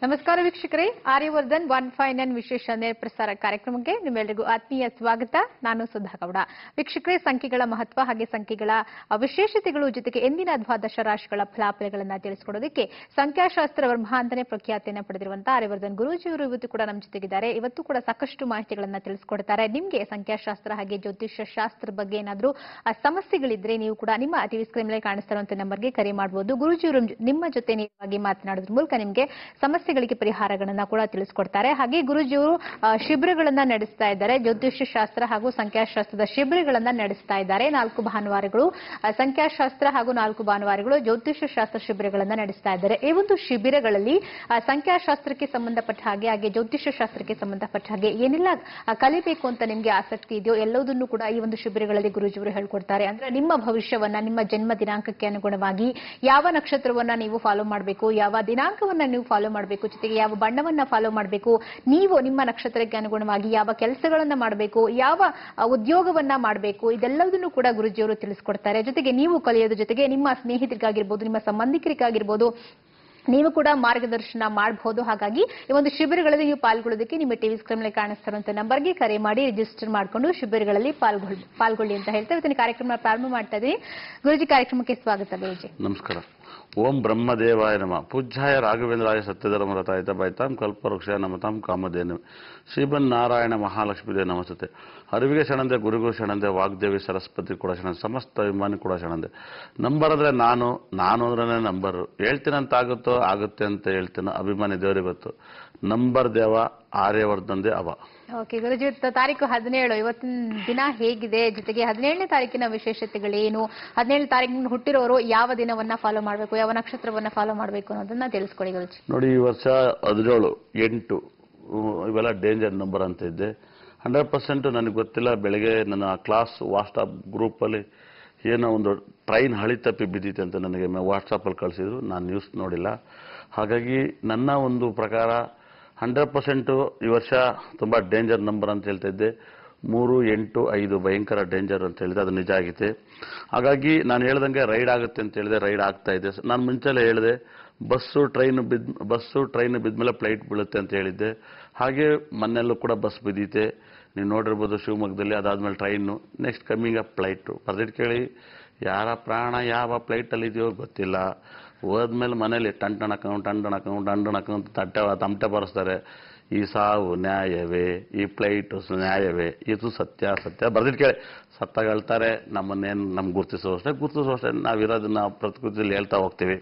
ನಮಸ್ಕಾರ ವೀಕ್ಷಕರೇ Aryavardhan one five nine ವಿಶೇಷ ನೇರ ಪ್ರಸಾರ ಕಾರ್ಯಕ್ರಮಕ್ಕೆ ನಿಮ್ಮೆಲ್ಲರಿಗೂ ಆತ್ಮೀಯ ಸ್ವಾಗತ ನಾನು ಸುಧಾ ಗೌಡ ವೀಕ್ಷಕರೇ ಸಂಖ್ಯೆಗಳ ಮಹತ್ವ ಹಾಗೆ ಸಂಖ್ಯೆಗಳ ಆ, ವಿಶೇಷತೆಗಳು ಜೊತೆಗೆ ಎಂದಿನ ದ್ವಾದಶ ರಾಶಿಗಳ ಫಲಾಫಲಗಳನ್ನ ತಿಳಿಸಿಕೊಡೋದಕ್ಕೆ ಸಂಖ್ಯಾಶಾಸ್ತ್ರ ಬ್ರಹ್ಮ ಅಂತಾನೆ ಪ್ರಖ್ಯಾತಿಯನ್ನು ಪಡೆದಿರುವಂತಹ ಆರ್ಯವರ್ಧನ್ ಗುರೂಜಿಯವರು ಇವತ್ತು ಕೂಡ ನಮ್ಮ ಜೊತೆಗಿದ್ದಾರೆ ಇವತ್ತು ಕೂಡ ಸಾಕಷ್ಟು ಮಾಹಿತಿಗಳನ್ನ ತಿಳಿಸ್ಕೊಡ್ತಾರೆ ನಿಮ್ಗೆ ಸಂಖ್ಯಾಶಾಸ್ತ್ರ ಹಾಗೆ ಜ್ಯೋತಿಷ್ಯ ಶಾಸ್ತ್ರ ಬಗ್ಗೆ ಏನಾದ್ರೂ ಆ, ಸಮಸ್ಯೆಗಳಿದ್ರೆ ನೀವು ಕೂಡ ನಿಮ್ಮ ಟಿವಿ ಸ್ಕ್ರೀನ್ ಮೇಲೆ ಕಾಣಿಸ್ತಾ ಇರುವಂತ ನಂಬರ್ಗೆ ಕರೆ ಮಾಡಬಹುದು ಗುರುಜಿಯವರು ನಿಮ್ಮ ಜೊತೆ ನೇರವಾಗಿ ಮಾತನಾಡೋದ್ರ ಮೂಲಕ ನಿಮಗೆ ಸಮಸ್ಯೆಗಳಿಗೆ ಪರಿಹಾರಗಳನ್ನ ಕೂಡ ತಿಳಿಸ್ಕೊಡ್ತಾರೆ ಹಾಗೆ ಗುರುಜಿಯವರು ಆ, ಶಿಬಿರಗಳನ್ನ ನಡೆಸ್ತಾ ಇದ್ದಾರೆ ಜ್ಯೋತಿಷ್ಯ ಶಾಸ್ತ್ರ ಹಾಗೂ ಸಂಖ್ಯಾಶಾಸ್ತ್ರದ ಶಿಬಿರಗಳನ್ನ ನಡೆಸ್ತಾ ಇದ್ದಾರೆ ನಾಲ್ಕು ಭಾನುವಾರಗಳು ಆ, ಸಂಖ್ಯಾಶಾಸ್ತ್ರ ಹಾಗೂ ನಾಲ್ಕು ಭಾನುವಾರಗಳು ಜ್ಯೋತಿಷ್ಯ ಶಾಸ್ತ್ರ ಶಿಬಿರಗಳನ್ನ ನಡೆಸ್ತಾ ಇದ್ದಾರೆ ಈ ಒಂದು ಶಿಬಿರಗಳಲ್ಲಿ ಆ, ಸಂಖ್ಯಾಶಾಸ್ತ್ರಕ್ಕೆ ಸಂಬಂಧಪಟ್ಟ ಹಾಗೆ ಹಾಗೆ ಜ್ಯೋತಿಷ್ಯ ಶಾಸ್ತ್ರಕ್ಕೆ ಸಂಬಂಧಪಟ್ಟ ಹಾಗೆ ಏನೆಲ್ಲ ಆ, ಕಲಿಬೇಕು ಅಂತ ನಿಮ್ಗೆ ಆಸಕ್ತಿ ಇದೆಯೋ ಎಲ್ಲದನ್ನು ಕೂಡ ಈ ಒಂದು ಶಿಬಿರಗಳಲ್ಲಿ ಗುರುಜಿಯವರು ಹೇಳ್ಕೊಡ್ತಾರೆ ಅಂದ್ರೆ ನಿಮ್ಮ ಭವಿಷ್ಯವನ್ನ ನಿಮ್ಮ ಜನ್ಮ ದಿನಾಂಕಕ್ಕೆ ಅನುಗುಣವಾಗಿ ಯಾವ ನಕ್ಷತ್ರವನ್ನ ನೀವು ಫಾಲೋ ಮಾಡಬೇಕು ಯಾವ ದಿನಾಂಕವನ್ನ ನೀವು ಫಾಲೋ ಮಾಡಬೇಕು ಜೊತೆಗೆ ಯಾವ ಬಣ್ಣವನ್ನ ಫಾಲೋ ಮಾಡಬೇಕು ನೀವು ನಿಮ್ಮ ನಕ್ಷತ್ರಕ್ಕೆ ಅನುಗುಣವಾಗಿ ಯಾವ ಕೆಲಸಗಳನ್ನ ಮಾಡಬೇಕು ಯಾವ ಆ, ಉದ್ಯೋಗವನ್ನ ಮಾಡಬೇಕು ಇದೆಲ್ಲದನ್ನು ಕೂಡ ಗುರುಜಿಯವರು ತಿಳಿಸ್ಕೊಡ್ತಾರೆ ಜೊತೆಗೆ ನೀವು ಕಲಿಯೋದ್ರ ಜೊತೆಗೆ ನಿಮ್ಮ ಸ್ನೇಹಿತರಿಗಾಗಿರ್ಬೋದು ನಿಮ್ಮ ಸಂಬಂಧಿಕರಿಗಾಗಿರ್ಬೋದು ನೀವು ಕೂಡ ಮಾರ್ಗದರ್ಶನ ಮಾಡಬಹುದು ಹಾಗಾಗಿ ಈ ಒಂದು ಶಿಬಿರಗಳಲ್ಲಿ ನೀವು ಪಾಲ್ಗೊಳ್ಳೋದಕ್ಕೆ ನಿಮ್ಮ ಟಿವಿ ಸ್ಕ್ರೀನ್ ಮೇಲೆ ಕಾಣಿಸ್ತಾ ಇರುವಂತ ನಂಬರ್ಗೆ ಕರೆ ಮಾಡಿ ರಿಜಿಸ್ಟರ್ ಮಾಡಿಕೊಂಡು ಶಿಬಿರಗಳಲ್ಲಿ ಪಾಲ್ಗೊಳ್ಳಿ ಪಾಲ್ಗೊಳ್ಳಿ ಅಂತ ಹೇಳ್ತಾ ಇವತ್ತಿನ ಕಾರ್ಯಕ್ರಮ ಪ್ರಾರಂಭ ಮಾಡ್ತಾ ಇದ್ದೀವಿ ಗುರುಜಿ ಕಾರ್ಯಕ್ರಮಕ್ಕೆ ಸ್ವಾಗತ ಗುರುಜಿ ನಮಸ್ಕಾರ ಓಂ ಬ್ರಹ್ಮದೇವಾಯ ನಮ ಪೂಜ್ಯಾಯ ರಾಘವೇಂದ್ರಾಯ ಸತ್ಯಧರ್ಮರತಾಯಿತ ಬೈತಾಂ ಕಲ್ಪವೃಕ್ಷ ನಮತಾಂ ಕಾಮಧೇನು ಶ್ರೀಬನ್ ನಾರಾಯಣ ಮಹಾಲಕ್ಷ್ಮೀದೇ ನಮಸ್ತೆ ಅರಿವಿಗೆ ಶರಣಂದೆ ಗುರುಗೂ ಶರಣಂದೆ ವಾಗ್ದೇವಿ ಸರಸ್ವತಿ ಕೂಡ ಶರಣಂದೆ ಸಮಸ್ತ ಅಭಿಮಾನಿ ಕೂಡ ಶರಣಂದೆ ನಂಬರ್ ಅಂದ್ರೆ ನಾನು ನಾನು ಅಂದ್ರೆ ನಂಬರ್ ಹೇಳ್ತೀನಂತ ಆಗುತ್ತೋ ಆಗುತ್ತೆ ಅಂತ ಹೇಳ್ತೀನೋ ಅಭಿಮಾನಿ ದೇವರಿಗೆ ಗೊತ್ತು ನಂಬರ್ ದೇವ ಆರ್ಯವರ್ಧಂದೆ ಅವ ಓಕೆ ಗುರುಜಿ ಇವತ್ತು ತಾರೀಕು ಹದಿನೇಳು ಇವತ್ತಿನ ದಿನ ಹೇಗಿದೆ ಜೊತೆಗೆ ಹದಿನೇಳನೇ ತಾರೀಕಿನ ವಿಶೇಷತೆಗಳೇನು ಹದಿನೇಳನೇ ತಾರೀಕಿನ ಹುಟ್ಟಿರೋರು ಯಾವ ದಿನವನ್ನ ಫಾಲೋ ಮಾಡಬೇಕು ಯಾವ ನಕ್ಷತ್ರವನ್ನ ಫಾಲೋ ಮಾಡಬೇಕು ಅನ್ನೋದನ್ನ ತಿಳಿಸ್ಕೊಡಿ ಗುರುಜಿ ನೋಡಿ ಈ ವರ್ಷ ಹದಿನೇಳು ಎಂಟು ಹ್ಮ್, ಇವೆಲ್ಲ ಡೇಂಜರ್ ನಂಬರ್ ಅಂತ ಇದ್ದೆ ಹಂಡ್ರೆಡ್ ಪರ್ಸೆಂಟ್ ನನಗೆ ಗೊತ್ತಿಲ್ಲ ಬೆಳಗ್ಗೆ ನನ್ನ ಕ್ಲಾಸ್ ವಾಟ್ಸಪ್ ಗ್ರೂಪಲ್ಲಿ ಏನೋ ಒಂದು ಟ್ರೈನ್ ಹಳಿ ತಪ್ಪಿ ಬಿದ್ದಿದೆ ಅಂತ ನನಗೆ ವಾಟ್ಸಪ್ಪಲ್ಲಿ ಕಳಿಸಿದ್ರು ನಾನು ನ್ಯೂಸ್ ನೋಡಿಲ್ಲ ಹಾಗಾಗಿ ನನ್ನ ಒಂದು ಪ್ರಕಾರ ಹಂಡ್ರೆಡ್ ಪರ್ಸೆಂಟು ಈ ವರ್ಷ ತುಂಬ ಡೇಂಜರ್ ನಂಬರ್ ಅಂತ ಹೇಳ್ತಾ ಇದ್ದೆ ಮೂರು ಎಂಟು ಐದು ಭಯಂಕರ ಡೇಂಜರ್ ಅಂತ ಹೇಳಿದೆ ಅದು ನಿಜ ಆಗಿತ್ತು ಹಾಗಾಗಿ ನಾನು ಹೇಳ್ದಂಗೆ ರೈಡ್ ಆಗುತ್ತೆ ಅಂತ ಹೇಳಿದೆ ರೈಡ್ ಆಗ್ತಾ ಇದೆ ನಾನು ಮುಂಚೆಲೆ ಹೇಳಿದೆ ಬಸ್ಸು ಟ್ರೈನ್ ಬಿದ್ ಬಸ್ಸು ಟ್ರೈನ್ ಬಿದ್ಮೇಲೆ ಫ್ಲೈಟ್ ಬೀಳುತ್ತೆ ಅಂತ ಹೇಳಿದ್ದೆ ಹಾಗೆ ಮನೆಯಲ್ಲೂ ಕೂಡ ಬಸ್ ಬಿದ್ದೀತೆ ನೀವು ನೋಡಿರ್ಬೋದು ಶಿವಮೊಗ್ಗದಲ್ಲಿ ಅದಾದ್ಮೇಲೆ train next coming up flight ಬರ್ದಿಟ್ಟು ಕೇಳಿ ಯಾರ ಪ್ರಾಣ ಯಾವ ಫ್ಲೈಟಲ್ಲಿ ಇದೆಯೋ ಗೊತ್ತಿಲ್ಲ ಹೋದ್ಮೇಲೆ ಮನೇಲಿ ಟನ್ ಟಣಕ ಟನ್ ಟಣಕ ಟನ್ ಟಣಕ ಅಂತ ತಟ್ಟೆ ತಮಟೆ ಬರೆಸ್ತಾರೆ ಈ ಸಾವು ನ್ಯಾಯವೇ ಈ ಫ್ಲೈಟ್ ನ್ಯಾಯವೇ ಇದು ಸತ್ಯ ಸತ್ಯ ಬರ್ದಿಟ್ಟು ಕೇಳಿ ಸತ್ತಾಗ ಹೇಳ್ತಾರೆ ನಮ್ಮನ್ನೇನು ನಮ್ಗೆ ಗುರ್ತಿಸೋ ಅಷ್ಟೇ ಗುರ್ತಿಸೋ ಅಷ್ಟೇ ನಾವಿರೋದನ್ನ ಪ್ರಕೃತಿಯಲ್ಲಿ ಹೇಳ್ತಾ ಹೋಗ್ತೀವಿ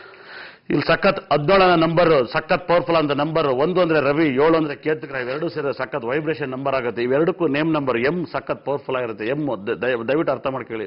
ಇಲ್ಲಿ ಸಖತ್ ಹದಿನೇಳನ ನಂಬರ್ ಸಖತ್ ಪವರ್ಫುಲ್ ಅಂತ ನಂಬರ್ ಒಂದು ಅಂದ್ರೆ ರವಿ ಏಳು ಅಂದ್ರೆ ಕೇತುಗ್ರ ಇವೆರಡು ಸೇರಿ ಸಖತ್ ವೈಬ್ರೇಷನ್ ನಂಬರ್ ಆಗುತ್ತೆ ಇವೆರಡಕ್ಕೂ ನೇಮ್ ನಂಬರ್ ಎಂ ಸಖತ್ ಪವರ್ಫುಲ್ ಆಗಿರುತ್ತೆ ಎಂ ದಯವಿಟ್ಟು ಅರ್ಥ ಮಾಡ್ಕೊಳ್ಳಿ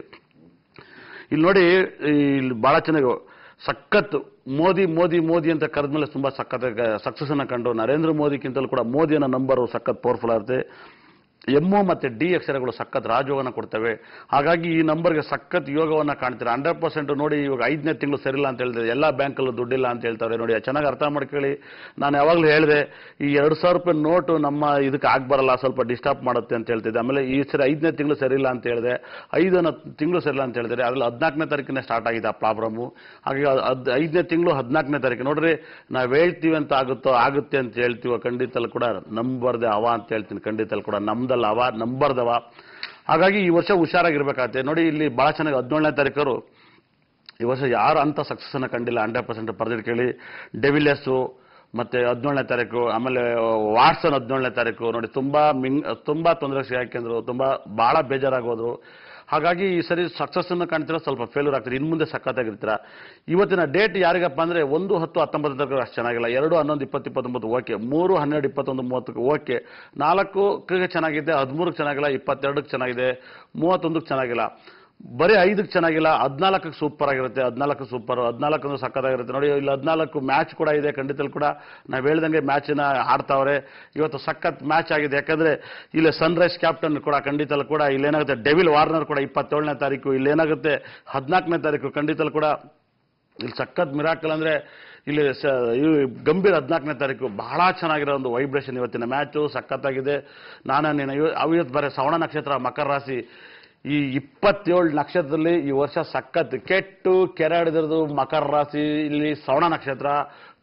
ಇಲ್ಲಿ ನೋಡಿ ಇಲ್ಲಿ ಬಹಳ ಚೆನ್ನಾಗಿ ಸಖತ್ ಮೋದಿ ಮೋದಿ ಮೋದಿ ಅಂತ ಕರೆದ್ಮೇಲೆ ತುಂಬಾ ಸಖತ್ ಸಕ್ಸಸ್ ಅನ್ನ ಕಂಡು ನರೇಂದ್ರ ಮೋದಿಗಿಂತಲೂ ಕೂಡ ಮೋದಿ ಅನ್ನೋ ನಂಬರ್ ಸಖತ್ ಪವರ್ಫುಲ್ ಆಗುತ್ತೆ ಎಮ್ಮು ಮತ್ತೆ ಡಿ ಅಕ್ಷರಗಳು ಸಖತ್ ರಾಜಯೋಗನ ಕೊಡ್ತವೆ ಹಾಗಾಗಿ ಈ ನಂಬರ್ಗೆ ಸಖತ್ ಯೋಗವನ್ನ ಕಾಣ್ತೀರಾ ಹಂಡ್ರೆಡ್ ಪರ್ಸೆಂಟ್ ನೋಡಿ ಇವಾಗ ಐದನೇ ತಿಂಗಳು ಸರಿಲ್ಲ ಅಂತ ಹೇಳ್ತಾರೆ ಎಲ್ಲ ಬ್ಯಾಂಕಲ್ಲೂ ದುಡ್ಡಿಲ್ಲ ಅಂತ ಹೇಳ್ತಾರೆ ನೋಡಿ ಚೆನ್ನಾಗಿ ಅರ್ಥ ಮಾಡ್ಕೊಳ್ಳಿ ನಾನು ಯಾವಾಗಲೂ ಹೇಳಿದೆ ಈ ಎರಡು ಸಾವಿರ ರೂಪಾಯಿ ನೋಟು ನಮ್ಮ ಇದಕ್ಕೆ ಆಗ್ಬರಲ್ಲ ಸ್ವಲ್ಪ ಡಿಸ್ಟರ್ಬ್ ಮಾಡುತ್ತೆ ಅಂತ ಹೇಳ್ತಿದ್ದೆ ಆಮೇಲೆ ಈ ಸರಿ ಐದನೇ ತಿಂಗಳು ಸರಿಯಿಲ್ಲ ಅಂತ ಹೇಳಿದೆ ಐದನೇ ತಿಂಗಳು ಸರಿಯಿಲ್ಲ ಅಂತ ಹೇಳಿದ್ರೆ ಅದ್ರಲ್ಲಿ ಹದಿನಾಲ್ಕನೇ ತಾರೀಕಿನ ಸ್ಟಾರ್ಟ್ ಆಗಿದೆ ಆ ಪ್ರಾಬ್ಲಮ್ಮು ಹಾಗೆ ಅದ್ ಐದನೇ ತಿಂಗಳು ಹದಿನಾಲ್ಕನೇ ತಾರೀಕು ನೋಡ್ರಿ ನಾವು ಹೇಳ್ತೀವಿ ಅಂತ ಆಗುತ್ತೋ ಆಗುತ್ತೆ ಅಂತ ಹೇಳ್ತೀವೋ ಖಂಡಿತಲ್ಲಿ ಕೂಡ ನಂಬರ್ದೆ ಅವ ಅಂತ ಹೇಳ್ತೀನಿ ಖಂಡಿತಲ್ಲಿ ಕೂಡ ನಮ್ದಲ್ಲ ಅವ ನಂಬರ್ದವ ಹಾಗಾಗಿ ಈ ವರ್ಷ ಹುಷಾರಾಗಿರ್ಬೇಕಾಗತ್ತೆ ನೋಡಿ ಇಲ್ಲಿ ಬಹಳ ಚೆನ್ನಾಗಿ ಹದಿನೇಳನೇ ತಾರೀಕರು ಈ ವರ್ಷ ಯಾರು ಅಂತ ಸಕ್ಸಸ್ ಅನ್ನ ಕಂಡಿಲ್ಲ ಹಂಡ್ರೆಡ್ ಪರ್ಸೆಂಟ್ ಪರ್ದಿಟ್ಟು ಕೇಳಿ ಡೆವಿಲಿಯಸ್ಸು ಮತ್ತೆ ಹದಿನೇಳನೇ ತಾರೀಕು ಆಮೇಲೆ ವಾಟ್ಸನ್ ಹದಿನೇಳನೇ ತಾರೀಕು ನೋಡಿ ತುಂಬಾ ಮಿಂಗ್ ತುಂಬಾ ತೊಂದರೆ ಸಿಗಾಕೆಂದ್ರು ತುಂಬಾ ಬಹಳ ಬೇಜಾರಾಗೋದ್ರು ಹಾಗಾಗಿ ಈ ಸರಿ ಸಕ್ಸಸ್ ಅನ್ನು ಕಾಣ್ತೀರಾ ಸ್ವಲ್ಪ ಫೇಲ್ಯೂರ್ ಆಗ್ತೀರಿ ಇನ್ನು ಮುಂದೆ ಸಖತ್ತಾಗಿರ್ತೀರಾ ಇವತ್ತಿನ ಡೇಟ್ ಯಾರಿಗಪ್ಪ ಅಂದ್ರೆ ಒಂದು ಹತ್ತು ಹತ್ತೊಂಬತ್ತು ತಾರೀಕು ಅಷ್ಟು ಚೆನ್ನಾಗಿಲ್ಲ ಎರಡು ಹನ್ನೊಂದು ಇಪ್ಪತ್ತು ಇಪ್ಪತ್ತೊಂಬತ್ತು ಓಕೆ ಮೂರು ಹನ್ನೆರಡು ಇಪ್ಪತ್ತೊಂದು ಮೂವತ್ತಕ್ಕೆ ಓಕೆ ನಾಲ್ಕಕ್ಕೆ ಚೆನ್ನಾಗಿದೆ ಹದಿಮೂರಕ್ಕೆ ಚೆನ್ನಾಗಿಲ್ಲ ಇಪ್ಪತ್ತೆರಡಕ್ಕೆ ಚೆನ್ನಾಗಿದೆ ಮೂವತ್ತೊಂದಕ್ಕೆ ಚೆನ್ನಾಗಿಲ್ಲ ಬರೀ ಐದಕ್ಕೆ ಚೆನ್ನಾಗಿಲ್ಲ ಹದಿನಾಲ್ಕಕ್ಕೆ ಸೂಪರ್ ಆಗಿರುತ್ತೆ ಹದಿನಾಲ್ಕು ಸೂಪರ್ ಹದಿನಾಲ್ಕು ಅಂದ್ರೆ ಸಕ್ಕತ್ತಾಗಿರುತ್ತೆ ನೋಡಿ ಇಲ್ಲಿ ಹದಿನಾಲ್ಕು ಮ್ಯಾಚ್ ಕೂಡ ಇದೆ ಖಂಡಿತಲ್ಲಿ ಕೂಡ ನಾವು ಹೇಳ್ದಂಗೆ ಮ್ಯಾಚಿನ ಆಡ್ತಾವ್ರೆ ಇವತ್ತು ಸಖತ್ ಮ್ಯಾಚ್ ಆಗಿದೆ ಯಾಕಂದ್ರೆ ಇಲ್ಲಿ ಸನ್ರೈಸ್ ಕ್ಯಾಪ್ಟನ್ ಕೂಡ ಖಂಡಿತಲ್ಲಿ ಕೂಡ ಇಲ್ಲೇನಾಗುತ್ತೆ ಡೆವಿಲ್ ವಾರ್ನರ್ ಕೂಡ ಇಪ್ಪತ್ತೇಳನೇ ತಾರೀಕು ಇಲ್ಲೇನಾಗುತ್ತೆ ಹದಿನಾಲ್ಕನೇ ತಾರೀಕು ಖಂಡಿತಲ್ಲಿ ಕೂಡ ಇಲ್ಲಿ ಸಖತ್ ಮಿರಾಕಲ್ ಅಂದ್ರೆ ಇಲ್ಲಿ ಸ- ಇವು ಗಂಭೀರ ಹದಿನಾಲ್ಕನೇ ತಾರೀಕು ಬಹಳ ಚೆನ್ನಾಗಿರೋ ಒಂದು ವೈಬ್ರೇಷನ್ ಇವತ್ತಿನ ಮ್ಯಾಚು ಸಖತ್ತಾಗಿದೆ ನಾನು ನೀನು ಇವ- ಅವು ಇವತ್ತು ಬರೀ ಶ್ರವಣ ನಕ್ಷತ್ರ ಮಕರ ರಾಶಿ ಈ ಇಪ್ಪತ್ತೇಳು ನಕ್ಷತ್ರದಲ್ಲಿ ಈ ವರ್ಷ ಸಖತ್ ಕೆಟ್ಟು ಕೆರೆ ಹಿಡಿದಿರೋದು ಮಕರ ರಾಶಿ ಇಲ್ಲಿ ಶ್ರವಣ ನಕ್ಷತ್ರ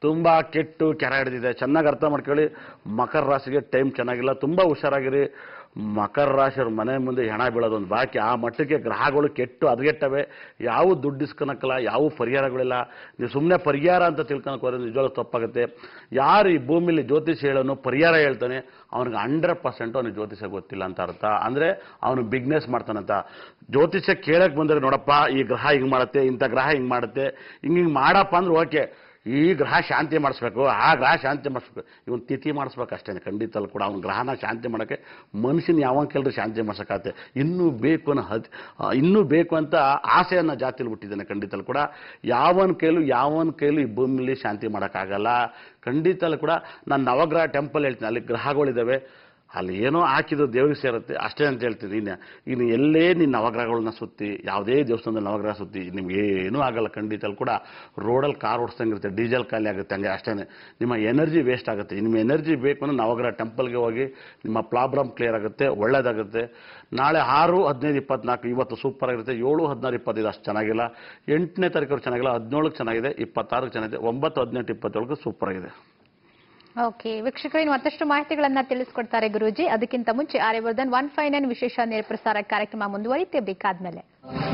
ತುಂಬಾ ಕೆಟ್ಟು ಕೆರ ಹಿಡಿದಿದೆ ಚೆನ್ನಾಗಿ ಅರ್ಥ ಮಾಡ್ಕೊಳ್ಳಿ ಮಕರ ರಾಶಿಗೆ ಟೈಮ್ ಚೆನ್ನಾಗಿಲ್ಲ ತುಂಬಾ ಹುಷಾರಾಗಿರಿ ಮಕರ ರಾಶಿಯವ್ರ ಮನೆ ಮುಂದೆ ಹೆಣ ಬೀಳೋದೊಂದು ಬಾಕಿ ಆ ಮಟ್ಟಕ್ಕೆ ಗ್ರಹಗಳು ಕೆಟ್ಟು ಅದಗೆಟ್ಟವೆ ಯಾವ ದುಡ್ಡು ಇಸ್ಕೊಳಕ್ಕಲ್ಲ ಯಾವ ಪರಿಹಾರಗಳಿಲ್ಲ ನೀವು ಸುಮ್ಮನೆ ಪರಿಹಾರ ಅಂತ ತಿಳ್ಕೊಳಕ್ ಹೋದ್ರೆ ನಿಜವಾಗ್ಲೂ ತಪ್ಪಾಗುತ್ತೆ ಯಾರು ಈ ಭೂಮಿಲಿ ಜ್ಯೋತಿಷ್ ಹೇಳೋನು ಪರಿಹಾರ ಹೇಳ್ತಾನೆ ಅವನಿಗೆ ಹಂಡ್ರೆಡ್ ಪರ್ಸೆಂಟ್ ಅವನಿಗೆ ಜ್ಯೋತಿಷ ಗೊತ್ತಿಲ್ಲ ಅಂತ ಅರ್ಥ ಅಂದ್ರೆ ಅವನು ಬಿಗ್ನೆಸ್ ಮಾಡ್ತಾನಂತ ಜ್ಯೋತಿಷ ಕೇಳಕ್ ಬಂದ್ರೆ ನೋಡಪ್ಪ ಈ ಗ್ರಹ ಹಿಂಗ್ ಮಾಡುತ್ತೆ ಇಂಥ ಗ್ರಹ ಹಿಂಗ್ ಮಾಡುತ್ತೆ ಹಿಂಗ್ ಹಿಂಗ್ ಮಾಡಪ್ಪ ಅಂದ್ರೆ ಓಕೆ ಈ ಗ್ರಹ ಶಾಂತಿ ಮಾಡಿಸ್ಬೇಕು ಆ ಗ್ರಹ ಶಾಂತಿ ಮಾಡಿಸ್ಬೇಕು ಇವನ್ ತಿಥಿ ಮಾಡಿಸ್ಬೇಕು ಅಷ್ಟೇ ಖಂಡಿತ ಅಲ್ಲ ಕೂಡ ಅವ್ನ ಗ್ರಹನ ಶಾಂತಿ ಮಾಡೋಕ್ಕೆ ಮನುಷ್ಯನ ಯಾವಾಗ ಕೇಳಿದ್ರೆ ಶಾಂತಿ ಮಾಡ್ಸೋಕ್ಕಾಗತ್ತೆ ಇನ್ನೂ ಬೇಕು ಅನ್ನೋ ಹದ್ ಆ, ಇನ್ನೂ ಬೇಕು ಅಂತ ಆಸೆಯನ್ನು ಜಾತಿಲಿ ಬಿಟ್ಟಿದ್ದಾನೆ ಖಂಡಿತ ಅಲ್ಲ ಕೂಡ ಯಾವನ ಕೈಲೂ ಯಾವನ ಕೈಲೂ ಈ ಭೂಮಿಲಿ ಶಾಂತಿ ಮಾಡೋಕ್ಕಾಗಲ್ಲ ಖಂಡಿತ ಅಲ್ಲ ಕೂಡ ನಾನು ನವಗ್ರಹ ಟೆಂಪಲ್ ಹೇಳ್ತೀನಿ ಅಲ್ಲಿ ಗ್ರಹಗಳಿದ್ದಾವೆ ಅಲ್ಲಿ ಏನೋ ಹಾಕಿದ್ದು ದೇವ್ರಿಗೆ ಸೇರುತ್ತೆ ಅಷ್ಟೇ ಅಂತ ಹೇಳ್ತೀನಿ ಇನ್ನು ಇನ್ನು ಎಲ್ಲೇ ನೀನು ನವಗ್ರಹಗಳನ್ನ ಸುತ್ತಿ ಯಾವುದೇ ದೇವಸ್ಥಾನದಲ್ಲಿ ನವಗ್ರಹ ಸುತ್ತಿ ನಿಮ್ಗೆ ಏನೂ ಆಗಲ್ಲ ಖಂಡಿತ ಅಲ್ಲಿ ಕೂಡ ರೋಡಲ್ಲಿ ಕಾರ್ ಓಡಿಸ್ದಂಗಿರುತ್ತೆ ಡೀಸೆಲ್ ಖಾಲಿ ಆಗುತ್ತೆ ಹಂಗೆ ಅಷ್ಟೇ ನಿಮ್ಮ ಎನರ್ಜಿ ವೇಸ್ಟ್ ಆಗುತ್ತೆ ನಿಮ್ಮ ಎನರ್ಜಿ ಬೇಕು ಅಂದ್ರೆ ನವಗ್ರಹ ಟೆಂಪಲ್ಗೆ ಹೋಗಿ ನಿಮ್ಮ ಪ್ರಾಬ್ಲಮ್ ಕ್ಲಿಯರ್ ಆಗುತ್ತೆ ಒಳ್ಳೇದಾಗುತ್ತೆ ನಾಳೆ ಆರು ಹದಿನೈದು ಇಪ್ಪತ್ನಾಲ್ಕು ಇವತ್ತು ಸೂಪರ್ ಆಗಿರುತ್ತೆ ಏಳು ಹದಿನಾರು ಇಪ್ಪತ್ತೈದು ಅಷ್ಟು ಚೆನ್ನಾಗಿಲ್ಲ ಎಂಟನೇ ತಾರೀಕು ಚೆನ್ನಾಗಿಲ್ಲ ಹದಿನೇಳಕ್ಕೆ ಚೆನ್ನಾಗಿದೆ ಇಪ್ಪತ್ತಾರಕ್ಕೆ ಚೆನ್ನಾಗಿದೆ ಒಂಬತ್ತು ಹದಿನೆಂಟು ಇಪ್ಪತ್ತೇಳಕ್ಕೆ ಸೂಪರ್ ಆಗಿದೆ ಓಕೆ ವೀಕ್ಷಕರು ಇನ್ನು ಮತ್ತಷ್ಟು ಮಾಹಿತಿಗಳನ್ನ ತಿಳಿಸ್ಕೊಡ್ತಾರೆ ಗುರೂಜಿ ಅದಕ್ಕಿಂತ ಮುಂಚೆ ಆರ್ಯವರ್ಧನ್ ಒನ್ ಫೈವ್ ನೈನ್ ವಿಶೇಷ ನೇರ ಪ್ರಸಾರ ಕಾರ್ಯಕ್ರಮ ಮುಂದುವರಿತೆ ಬೇಕಾದ್ಮೇಲೆ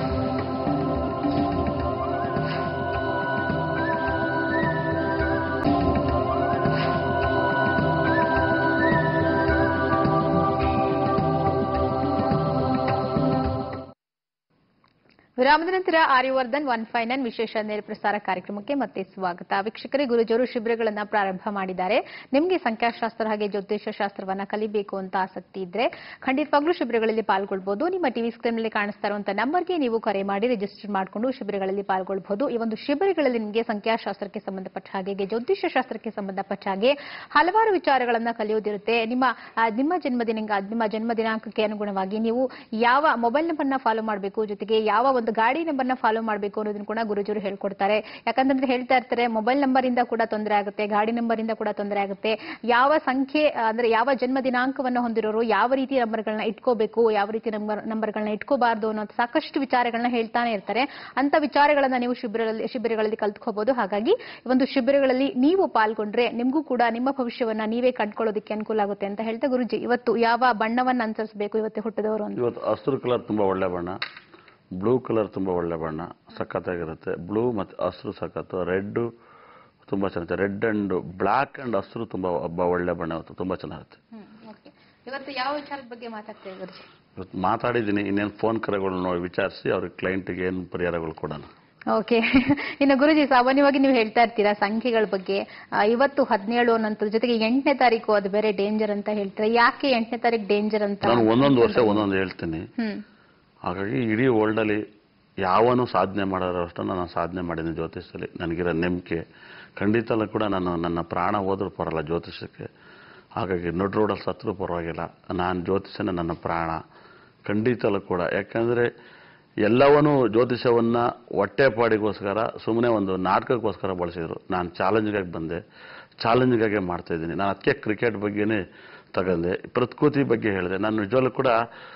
ವಿರಾಮದ ನಂತರ ಆರ್ಯವರ್ಧನ್ ಒನ್ ಫೈವ್ ನೈನ್ ವಿಶೇಷ ನೇರ ಪ್ರಸಾರ ಕಾರ್ಯಕ್ರಮಕ್ಕೆ ಮತ್ತೆ ಸ್ವಾಗತ ವೀಕ್ಷಕರೇ ಗುರುಜಿಯವರು ಶಿಬಿರಗಳನ್ನ ಪ್ರಾರಂಭ ಮಾಡಿದ್ದಾರೆ ನಿಮಗೆ ಸಂಖ್ಯಾಶಾಸ್ತ್ರ ಹಾಗೆ ಜ್ಯೋತಿಷ ಶಾಸ್ತ್ರವನ್ನ ಕಲಿಬೇಕು ಅಂತ ಆಸಕ್ತಿ ಇದ್ರೆ ಖಂಡಿತವಾಗ್ಲೂ ಶಿಬಿರಗಳಲ್ಲಿ ಪಾಲ್ಗೊಳ್ಬಹುದು ನಿಮ್ಮ ಟಿವಿ ಸ್ಕ್ರೀನ್ ನಲ್ಲಿ ಕಾಣಿಸ್ತಾ ಇರುವಂತಹ ನಂಬರ್ಗೆ ನೀವು ಕರೆ ಮಾಡಿ ರಿಜಿಸ್ಟರ್ ಮಾಡಿಕೊಂಡು ಶಿಬಿರಗಳಲ್ಲಿ ಪಾಲ್ಗೊಳ್ಬಹುದು ಈ ಒಂದು ಶಿಬಿರಗಳಲ್ಲಿ ನಿಮಗೆ ಸಂಖ್ಯಾಶಾಸ್ತ್ರಕ್ಕೆ ಸಂಬಂಧಪಟ್ಟ ಹಾಗೆ ಹಾಗೆ ಜ್ಯೋತಿಷ ಶಾಸ್ತ್ರಕ್ಕೆ ಸಂಬಂಧಪಟ್ಟ ಹಾಗೆ ಹಲವಾರು ವಿಚಾರಗಳನ್ನ ಕಲಿಯೋದಿರುತ್ತೆ ನಿಮ್ಮ ಆ, ನಿಮ್ಮ ಜನ್ಮದಿನ ನಿಮ್ಮ ಜನ್ಮ ದಿನಾಂಕಕ್ಕೆ ಅನುಗುಣವಾಗಿ ನೀವು ಯಾವ ಮೊಬೈಲ್ ನಂಬರ್ನ ಫಾಲೋ ಮಾಡಬೇಕು ಜೊತೆಗೆ ಯಾವ ಒಂದು ಗಾಡಿ ನಂಬರ್ನ ಫಾಲೋ ಮಾಡಬೇಕು ಅನ್ನೋದನ್ನ ಕೂಡ ಗುರುಜರು ಹೇಳ್ಕೊಡ್ತಾರೆ ಯಾಕಂತಂದ್ರೆ ಹೇಳ್ತಾ ಇರ್ತಾರೆ ಮೊಬೈಲ್ ನಂಬರ್ ಇಂದ ಕೂಡ ತೊಂದರೆ ಆಗುತ್ತೆ ಗಾಡಿ ನಂಬರ್ ಇಂದ ಕೂಡ ತೊಂದರೆ ಆಗುತ್ತೆ ಯಾವ ಸಂಖ್ಯೆ ಆ, ಅಂದ್ರೆ ಯಾವ ಜನ್ಮ ದಿನಾಂಕವನ್ನು ಹೊಂದಿರೋರು ಯಾವ ರೀತಿ ನಂಬರ್ಗಳನ್ನ ಇಟ್ಕೋಬೇಕು ಯಾವ ರೀತಿ ನಂಬರ್ ನಂಬರ್ಗಳನ್ನ ಇಟ್ಕೋಬಾರ್ದು ಅನ್ನೋ ಸಾಕಷ್ಟು ವಿಚಾರಗಳನ್ನ ಹೇಳ್ತಾನೆ ಇರ್ತಾರೆ ಅಂತ ವಿಚಾರಗಳನ್ನ ನೀವು ಶಿಬಿರಗಳಲ್ಲಿ ಶಿಬಿರಗಳಲ್ಲಿ ಕಲ್ತ್ಕೋಬಹುದು ಹಾಗಾಗಿ ಈ ಒಂದು ಶಿಬಿರಗಳಲ್ಲಿ ನೀವು ಪಾಲ್ಗೊಂಡ್ರೆ ನಿಮಗೂ ಕೂಡ ನಿಮ್ಮ ಭವಿಷ್ಯವನ್ನ ನೀವೇ ಕಂಡ್ಕೊಳ್ಳೋದಕ್ಕೆ ಅನುಕೂಲ ಆಗುತ್ತೆ ಅಂತ ಹೇಳ್ತಾ ಗುರುಜಿ ಇವತ್ತು ಯಾವ ಬಣ್ಣವನ್ನ ಅನುಸರಿಸಬೇಕು ಇವತ್ತು ಹುಟ್ಟಿದವರು ಅಂತ ಇವತ್ತು ಹಸಿರು ಕಲರ್ ತುಂಬ ಒಳ್ಳೆ ಬಣ್ಣ ಬ್ಲೂ ಕಲರ್ ತುಂಬ ಒಳ್ಳೆ ಬಣ್ಣ ಸಖತ್ತಾಗಿರುತ್ತೆ ಬ್ಲೂ ಮತ್ತು ಹಸಿರು ಸಖತ್ತು ರೆಡ್ಡು ತುಂಬ ಚೆನ್ನಾಗಿರುತ್ತೆ ರೆಡ್ ಆ್ಯಂಡ್ ಬ್ಲ್ಯಾಕ್ ಆ್ಯಂಡ್ ಹಸಿರು ತುಂಬ ಒಬ್ಬ ಒಳ್ಳೆ ಬಣ್ಣ ಇವತ್ತು ತುಂಬ ಚೆನ್ನಾಗಿರುತ್ತೆ ಇವತ್ತು ಯಾವ ವಿಚಾರದ ಬಗ್ಗೆ ಮಾತಾಡ್ತೇವೆ ಗುರುಜಿ ಇವತ್ತು ಮಾತಾಡಿದ್ದೀನಿ ಇನ್ನೇನು ಫೋನ್ ಕರೆಗಳು ನೋಡಿ ವಿಚಾರಿಸಿ ಅವ್ರಿಗೆ ಕ್ಲೈಂಟಿಗೆ ಏನು ಪರಿಹಾರಗಳು ಕೊಡೋಣ ಓಕೆ ಇನ್ನು ಗುರುಜಿ ಸಾಮಾನ್ಯವಾಗಿ ನೀವು ಹೇಳ್ತಾ ಇರ್ತೀರಾ ಸಂಖ್ಯೆಗಳ ಬಗ್ಗೆ ಆ, ಇವತ್ತು ಹದಿನೇಳು ಅನ್ನೋಂಥದ್ದು ಜೊತೆಗೆ ಎಂಟನೇ ತಾರೀಕು ಅದು ಬೇರೆ ಡೇಂಜರ್ ಅಂತ ಹೇಳ್ತಾರೆ ಯಾಕೆ ಎಂಟನೇ ತಾರೀಕು ಡೇಂಜರ್ ಅಂತ ನಾನು ಒಂದೊಂದು ವರ್ಷ ಒಂದೊಂದು ಹೇಳ್ತೀನಿ ಹ್ಮ್ ಹಾಗಾಗಿ ಇಡೀ ವರ್ಲ್ಡಲ್ಲಿ ಯಾವನು ಸಾಧನೆ ಮಾಡೋರು ಅಷ್ಟು ನಾನು ಸಾಧನೆ ಮಾಡಿದ್ದೀನಿ ಜ್ಯೋತಿಷದಲ್ಲಿ ನನಗಿರೋ ನಂಬಿಕೆ ಖಂಡಿತಲ್ಲೂ ಕೂಡ ನಾನು ನನ್ನ ಪ್ರಾಣ ಹೋದ್ರೂ ಪರಲ್ಲ ಜ್ಯೋತಿಷಕ್ಕೆ ಹಾಗಾಗಿ ನಡು ರೋಡಲ್ಲಿ ಸತ್ರೂ ಪರವಾಗಿಲ್ಲ ನಾನು ಜ್ಯೋತಿಷನೇ ನನ್ನ ಪ್ರಾಣ ಖಂಡಿತಲ್ಲೂ ಕೂಡ ಯಾಕಂದರೆ ಎಲ್ಲವನ್ನೂ ಜ್ಯೋತಿಷವನ್ನು ಹೊಟ್ಟೆಪಾಡಿಗೋಸ್ಕರ ಸುಮ್ಮನೆ ಒಂದು ನಾಟಕಕ್ಕೋಸ್ಕರ ಬಳಸಿದರು ನಾನು ಚಾಲೆಂಜ್ಗಾಗಿ ಬಂದೆ ಚಾಲೆಂಜ್ಗಾಗಿ ಮಾಡ್ತಾ ಇದ್ದೀನಿ ನಾನು ಅದಕ್ಕೆ ಕ್ರಿಕೆಟ್ ಬಗ್ಗೆನೇ ತಗೊಂಡೆ ಪ್ರಕೃತಿ ಬಗ್ಗೆ ಹೇಳಿದೆ ನಾನು ನಿಜವಾಗ್ಲೂ ಕೂಡ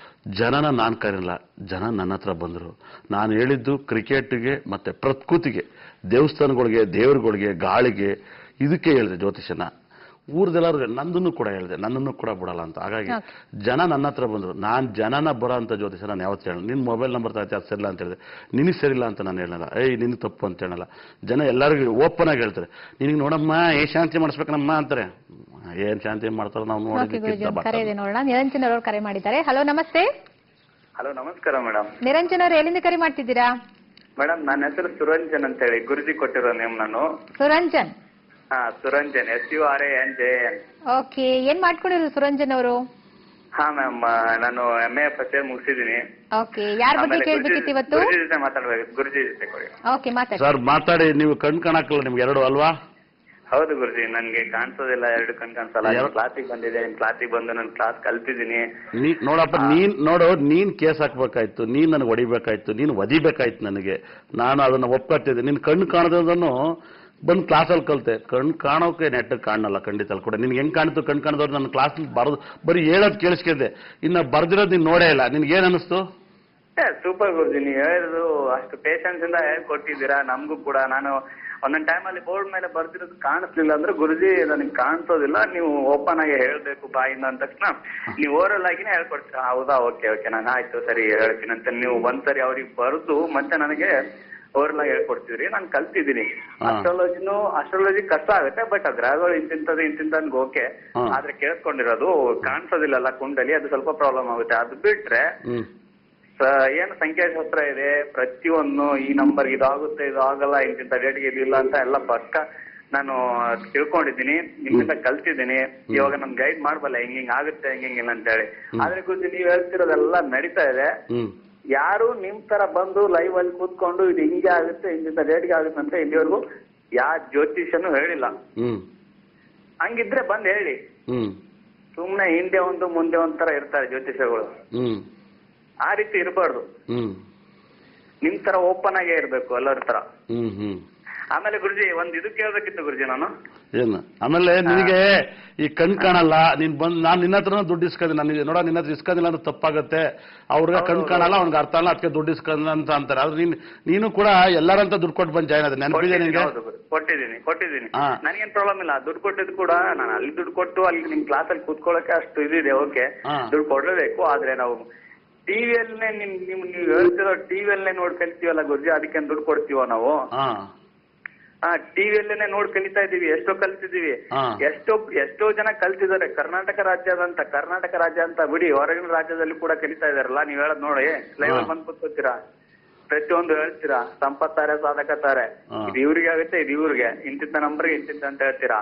ಜನನ ನಾನು ಕರೀಲ್ಲ ಜನ ನನ್ನ ಹತ್ರ ಬಂದರು ನಾನು ಹೇಳಿದ್ದು ಕ್ರಿಕೆಟ್ಗೆ ಮತ್ತು ಪ್ರಕೃತಿಗೆ ದೇವಸ್ಥಾನಗಳಿಗೆ ದೇವ್ರುಗಳಿಗೆ ಗಾಳಿಗೆ ಇದಕ್ಕೆ ಹೇಳಿದೆ ಜ್ಯೋತಿಷನ ಊರ್ದೆಲ್ಲರೂ ನಂದನ್ನು ಕೂಡ ಹೇಳಿದೆ ನನ್ನನ್ನು ಕೂಡ ಬಿಡಲ್ಲ ಅಂತ ಹಾಗಾಗಿ ಜನ ನನ್ನ ಹತ್ರ ಬಂದರು ನಾನು ಜನನ ಬರೋ ಅಂತ ಜ್ಯೋತಿಷ ನಾನು ಯಾವತ್ತು ಹೇಳ ನಿನ್ನ ಮೊಬೈಲ್ ನಂಬರ್ ತಗತ್ತೆ ಅದು ಸರಿಲ್ಲ ಅಂತ ಹೇಳಿದೆ ನಿನಗೆ ಸರಿಲ್ಲ ಅಂತ ನಾನು ಹೇಳಲ್ಲ ಏಯ್ ನಿನಗೆ ತಪ್ಪು ಅಂತ ಹೇಳಲ್ಲ ಜನ ಎಲ್ಲರಿಗೂ ಓಪನ್ ಆಗಿ ಹೇಳ್ತಾರೆ ನಿನಗೆ ನೋಡಮ್ಮ ಏ ಶಾಂತಿ ಮಾಡಿಸ್ಬೇಕನಮ್ಮ ಅಂತಾರೆ ಏನ್ ಶಾಂತಿ ಮಾಡ್ತಾರೋ ನಾವು ಓಕೆ ಗುರುಜಿ ಒಂದು ಕರೆ ನೋಡಿದ್ವಿ ಇದೆ ನೋಡೋಣ ನಿರಂಜನ್ ಅವರು ಕರೆ ಮಾಡಿದ್ದಾರೆ ಹಲೋ ನಮಸ್ತೆ ಹಲೋ ನಮಸ್ಕಾರ ಮೇಡಮ್ ನಿರಂಜನ್ ಅವರು ಎಲ್ಲಿಂದ ಕರೆ ಮಾಡ್ತಿದ್ದೀರಾ ಮೇಡಮ್ ನನ್ನ ಹೆಸರು ಸುರಂಜನ್ ಅಂತ ಹೇಳಿ ಗುರುಜಿ ಕೊಟ್ಟಿರೋ ನೇಮ್ ನಾನು ಸುರಂಜನ್ ಹಾ Suranjan S U R A N J N okay ಏನ್ ಮಾಡ್ಕೊಂಡಿದ್ರು ಸುರಂಜನ್ ಅವರು ಹಾ ಮ್ಯಾಮ್ ನಾನು ಎಮ್ ಎ ಫಸ್ಟ್ ಇಯರ್ ಮುಗಿಸಿದೀನಿ ಓಕೆ ಯಾರ ಬಗ್ಗೆ ಕೇಳ್ಬೇಕಿತ್ತು ಇವತ್ತು ಗುರುಜಿ ಜೊತೆ ಮಾತಾಡ್ಬೇಕು ಗುರುಜಿ ಜೊತೆ ಕೊಡಿ ಓಕೆ ಮಾತಾಡಿ ಸರ್ ಮಾತಾಡಿ ನೀವು ಕಣ್ ಕಾಣಕ್ಕಲ್ಲ ನಿಮ್ಗೆ ಎರಡು ಅಲ್ವಾ ಹೌದು ಗುರುಜಿ ನನ್ಗೆ ಕಾಣಿಸೋದಿಲ್ಲ ಎರಡು ಕಣ್ ಕಾಣಿಸಲ್ಲ ಯಾವ- ಕ್ಲಾಸಿಗೆ ಬಂದಿದೆ ನಿಮ್ ಕ್ಲಾಸಿಗೆ ಬಂದು ನಾನು ಕ್ಲಾಸ್ ಕಲ್ತಿದ್ದೀನಿ ನೀ ನೋಡಪ್ಪ ನೀನ್ ನೋಡು ನೀನ್ ಕೇಸ್ ಹಾಕ್ಬೇಕಾಯ್ತು ನೀನ್ ನನಗೆ ಹೊಡಿಬೇಕಾಯ್ತು ನೀನ್ ಒದಿಬೇಕಾಯ್ತು ನನಗೆ ನಾನು ಅದನ್ನ ಒಪ್ಕೊತಿದ್ದೆ ನಿನ್ ಕಣ್ಣು ಕಾಣದನ್ನು ಬಂದು ಕ್ಲಾಸಲ್ಲಿ ಕಲ್ತೆ ಕಣ್ಣು ಕಾಣೋಕೆ ನೆಟ್ ಕಾಣಲ್ಲ ಖಂಡಿತ ಅಲ್ಲಿ ಕೂಡ ನಿನ್ಗೆ ಹೆಂಗ್ ಕಾಣಿತು ಕಣ್ ಕಾಣದವ್ರು ನನ್ನ ಕ್ಲಾಸ್ ಬರೋದು ಬರೀ ಹೇಳೋದು ಕೇಳಿಸ್ಕಿದ್ದೆ ಇನ್ನ ಬರ್ದಿರೋದು ನೀನ್ ನೋಡೇ ಇಲ್ಲ ನಿನ್ಗೆ ಏನ್ ಅನಿಸ್ತು ಸೂಪರ್ ಗುರುಜಿ ನೀವು ಹೇಳಿದ್ರು ಅಷ್ಟು ಪೇಷನ್ಸ್ ಇಂದ ಹೇಳ್ಕೊಟ್ಟಿದ್ದೀರಾ ನಮಗೂ ಕೂಡ ನಾನು ಒಂದೊಂದ್ ಟೈಮ್ ಅಲ್ಲಿ ಬೋರ್ಡ್ ಮೇಲೆ ಬರ್ದಿರೋದು ಕಾಣಿಸ್ಲಿಲ್ಲ ಅಂದ್ರೆ ಗುರುಜಿ ನನಗೆ ಕಾಣಿಸೋದಿಲ್ಲ ನೀವು ಓಪನ್ ಆಗಿ ಹೇಳ್ಬೇಕು ಬಾಯಿಂದ ಅಂದ ತಕ್ಷಣ ನೀವು ಓರಲ್ ಆಗಿನೇ ಹೇಳ್ಕೊಡ್ತೀರಾ ಹೌದಾ ಓಕೆ ಓಕೆ ನಾನು ಆಯ್ತು ಸರಿ ಹೇಳ್ತೀನಿ ಅಂತ ನೀವು ಒಂದ್ಸರಿ ಅವ್ರಿಗೆ ಬರೆದು ಮತ್ತೆ ನನಗೆ ಓರಲ್ ಆಗಿ ಹೇಳ್ಕೊಡ್ತಿದ್ರಿ ನಾನು ಕಲ್ತಿದ್ದೀನಿ ಹಾ. ಅಸ್ಟ್ರಾಲಜಿನೂ ಅಸ್ಟ್ರಾಲಜಿ ಕಷ್ಟ ಆಗುತ್ತೆ ಬಟ್ ಆ ಗ್ರಹಗಳು ಇಂತಿಂತದ್ದು ಇಂತಿಂತ ಓಕೆ ಹಾ. ಆದ್ರೆ ಕೇಳಿಸ್ಕೊಂಡಿರೋದು ಕಾಣಿಸೋದಿಲ್ಲಲ್ಲ ಕುಂಡಲಿ ಅದು ಸ್ವಲ್ಪ ಪ್ರಾಬ್ಲಮ್ ಆಗುತ್ತೆ ಅದು ಬಿಟ್ರೆ ಹ್ಮ್ ಸ- ಏನು ಸಂಖ್ಯಾಶಾಸ್ತ್ರ ಇದೆ ಪ್ರತಿಯೊಂದು ಈ ನಂಬರ್ ಇದಾಗುತ್ತೆ ಇದು ಆಗಲ್ಲ ಇಂತಿಂತ ಡೇಟ್ಗೆ ಇದಿಲ್ಲ ಅಂತ ಎಲ್ಲ ಪಕ್ಕ ನಾನು ತಿಳ್ಕೊಂಡಿದ್ದೀನಿ ನಿಮ್ಮಿಂದ ಕಲ್ತಿದ್ದೀನಿ ಇವಾಗ ನನ್ ಗೈಡ್ ಮಾಡ್ಬಲ್ಲ ಹಿಂಗ್ ಹಿಂಗ್ ಆಗುತ್ತೆ ಹಿಂಗ್ ಹಿಂಗಿಲ್ಲ ಅಂತ ಹೇಳಿ ಆದ್ರೆ ಗುರುಜಿ ನೀವ್ ಹೇಳ್ತಿರೋದೆಲ್ಲ ನಡೀತಾ ಇದೆ ಹ್ಮ್ ಯಾರು ನಿಮ್ ತರ ಬಂದು ಲೈವ್ ಅಲ್ಲಿ ಕೂತ್ಕೊಂಡು ಇದು ಹಿಂಗೆ ಆಗುತ್ತೆ ಇಂತಿಂತ ಡೇಟ್ಗೆ ಆಗುತ್ತೆ ಅಂತ ಇಲ್ಲಿವರೆಗೂ ಯಾ ಜ್ಯೋತಿಷನು ಹೇಳಿಲ್ಲ ಹ್ಮ್ ಹಂಗಿದ್ರೆ ಬಂದ್ ಹೇಳಿ ಹ್ಮ್ ಸುಮ್ನೆ ಹಿಂದೆ ಒಂದು ಮುಂದೆ ಒಂಥರ ಇರ್ತಾರೆ ಜ್ಯೋತಿಷಗಳು ಹ್ಮ್ ಆ ರೀತಿ ಇರಬಾರ್ದು ಹ್ಮ್ ನಿಮ್ ತರ ಓಪನ್ ಆಗೇ ಇರ್ಬೇಕು ಎಲ್ಲರ ತರ ಹ್ಮ್ ಹ್ಮ್ ಆಮೇಲೆ ಗುರುಜಿ ಒಂದ್ ಇದು ಕೇಳ್ಬೇಕಿತ್ತು ಗುರುಜಿ ನಾನು ಏನು ಆಮೇಲೆ ನಿನಗೆ ಈ ಕಣ್ ಕಾಣಲ್ಲ ನೀನ್ ಬಂದ್ ನಾನ್ ನಿನ್ನ ಹತ್ರ ದುಡ್ಡು ಇಸ್ಕೊಂಡಿ ನನಗೆ ನೋಡ ನಿನ್ನ ಹತ್ರ ಇಸ್ಕೊಂಡಿಲ್ಲ ಅಂದ್ರೆ ತಪ್ಪಾಗತ್ತೆ ಅವ್ರಿಗೆ ಕಣ್ ಕಾಣಲ್ಲ ಅವ್ನಿಗೆ ಅರ್ಥ ಅಲ್ಲ ಅದಕ್ಕೆ ದುಡ್ಡು ಇಸ್ಕೊಂಡ ಅಂತ ಅಂತಾರೆ ಆದ್ರೆ ನೀನ್ ನೀನು ಕೂಡ ಎಲ್ಲರಂತ ದುಡ್ಡು ಕೊಟ್ಟು ಬಂದ್ ಜಾಯ್ನ್ ಆದ್ರೆ ನೆನಪಿದೆ ಕೊಟ್ಟಿದ್ದೀನಿ, ನಿನಗೆ ಹೌದು ಗುರು. ಕೊಟ್ಟಿದ್ದೀನಿ ಕೊಟ್ಟಿದ್ದೀನಿ ಹಾ. ನನಗೇನ್ ಪ್ರಾಬ್ಲಮ್ ಇಲ್ಲ ದುಡ್ಡು ಕೊಟ್ಟಿದ್ದು ಕೂಡ ನಾನು ಅಲ್ಲಿ ದುಡ್ಡು ಕೊಟ್ಟು ಅಲ್ಲಿ ನಿಮ್ ಕ್ಲಾಸ್ ಅಲ್ಲಿ ಕೂತ್ಕೊಳ್ಳೋಕೆ ಅಷ್ಟು ಇದಿದೆ ಓಕೆ ಹಾ. ದುಡ್ಡು ಕೊಡ್ಲೇಬೇಕು ಆದ್ರೆ ನಾವು ಟಿವಿಯಲ್ಲೇ ನಿಮ್ ನಿಮ್ ನೀವು ಹೇಳ್ತಿರೋ ಟಿವಿಯಲ್ಲೇ ನೋಡ್ ಕಲಿತೀವಲ್ಲ ಗುರುಜಿ ಅದಕ್ಕೆ ದುಡ್ಡು ಕೊಡ್ತೀವ ನಾವು ಹಾ ಹಾ ಟಿವಿಯಲ್ಲೇನೆ ನೋಡ್ ಕಲಿತಾ ಇದೀವಿ ಎಷ್ಟೋ ಕಲ್ತಿದೀವಿ ಹಾ. ಎಷ್ಟೋ ಎಷ್ಟೋ ಜನ ಕಲ್ತಿದ್ದಾರೆ ಕರ್ನಾಟಕ ರಾಜ್ಯದಂತ ಕರ್ನಾಟಕ ರಾಜ್ಯ ಅಂತ ಬಿಡಿ ಹೊರಗಿನ ರಾಜ್ಯದಲ್ಲಿ ಕೂಡ ಕಲಿತಾ ಇದಾರಲ್ಲ ನೀವ್ ಹೇಳದ್ ನೋಡಿ ಲೈವ್ ಹಾ. ಬಂದ್ ಕೂತ್ಕೋತೀರಾ ಪ್ರತಿಯೊಂದು ಹೇಳ್ತೀರಾ ಸಂಪತ್ತಾರೆ ಸಾಧಕ ತಾರೆ ಹಾ. ಇದು ಇವ್ರಿಗೆ ಆಗುತ್ತೆ ಇದು ಇವ್ರಿಗೆ ಇಂತಿಂತ ನಂಬರ್ಗೆ ಇಂತಿಂತ ಅಂತ ಹೇಳ್ತೀರಾ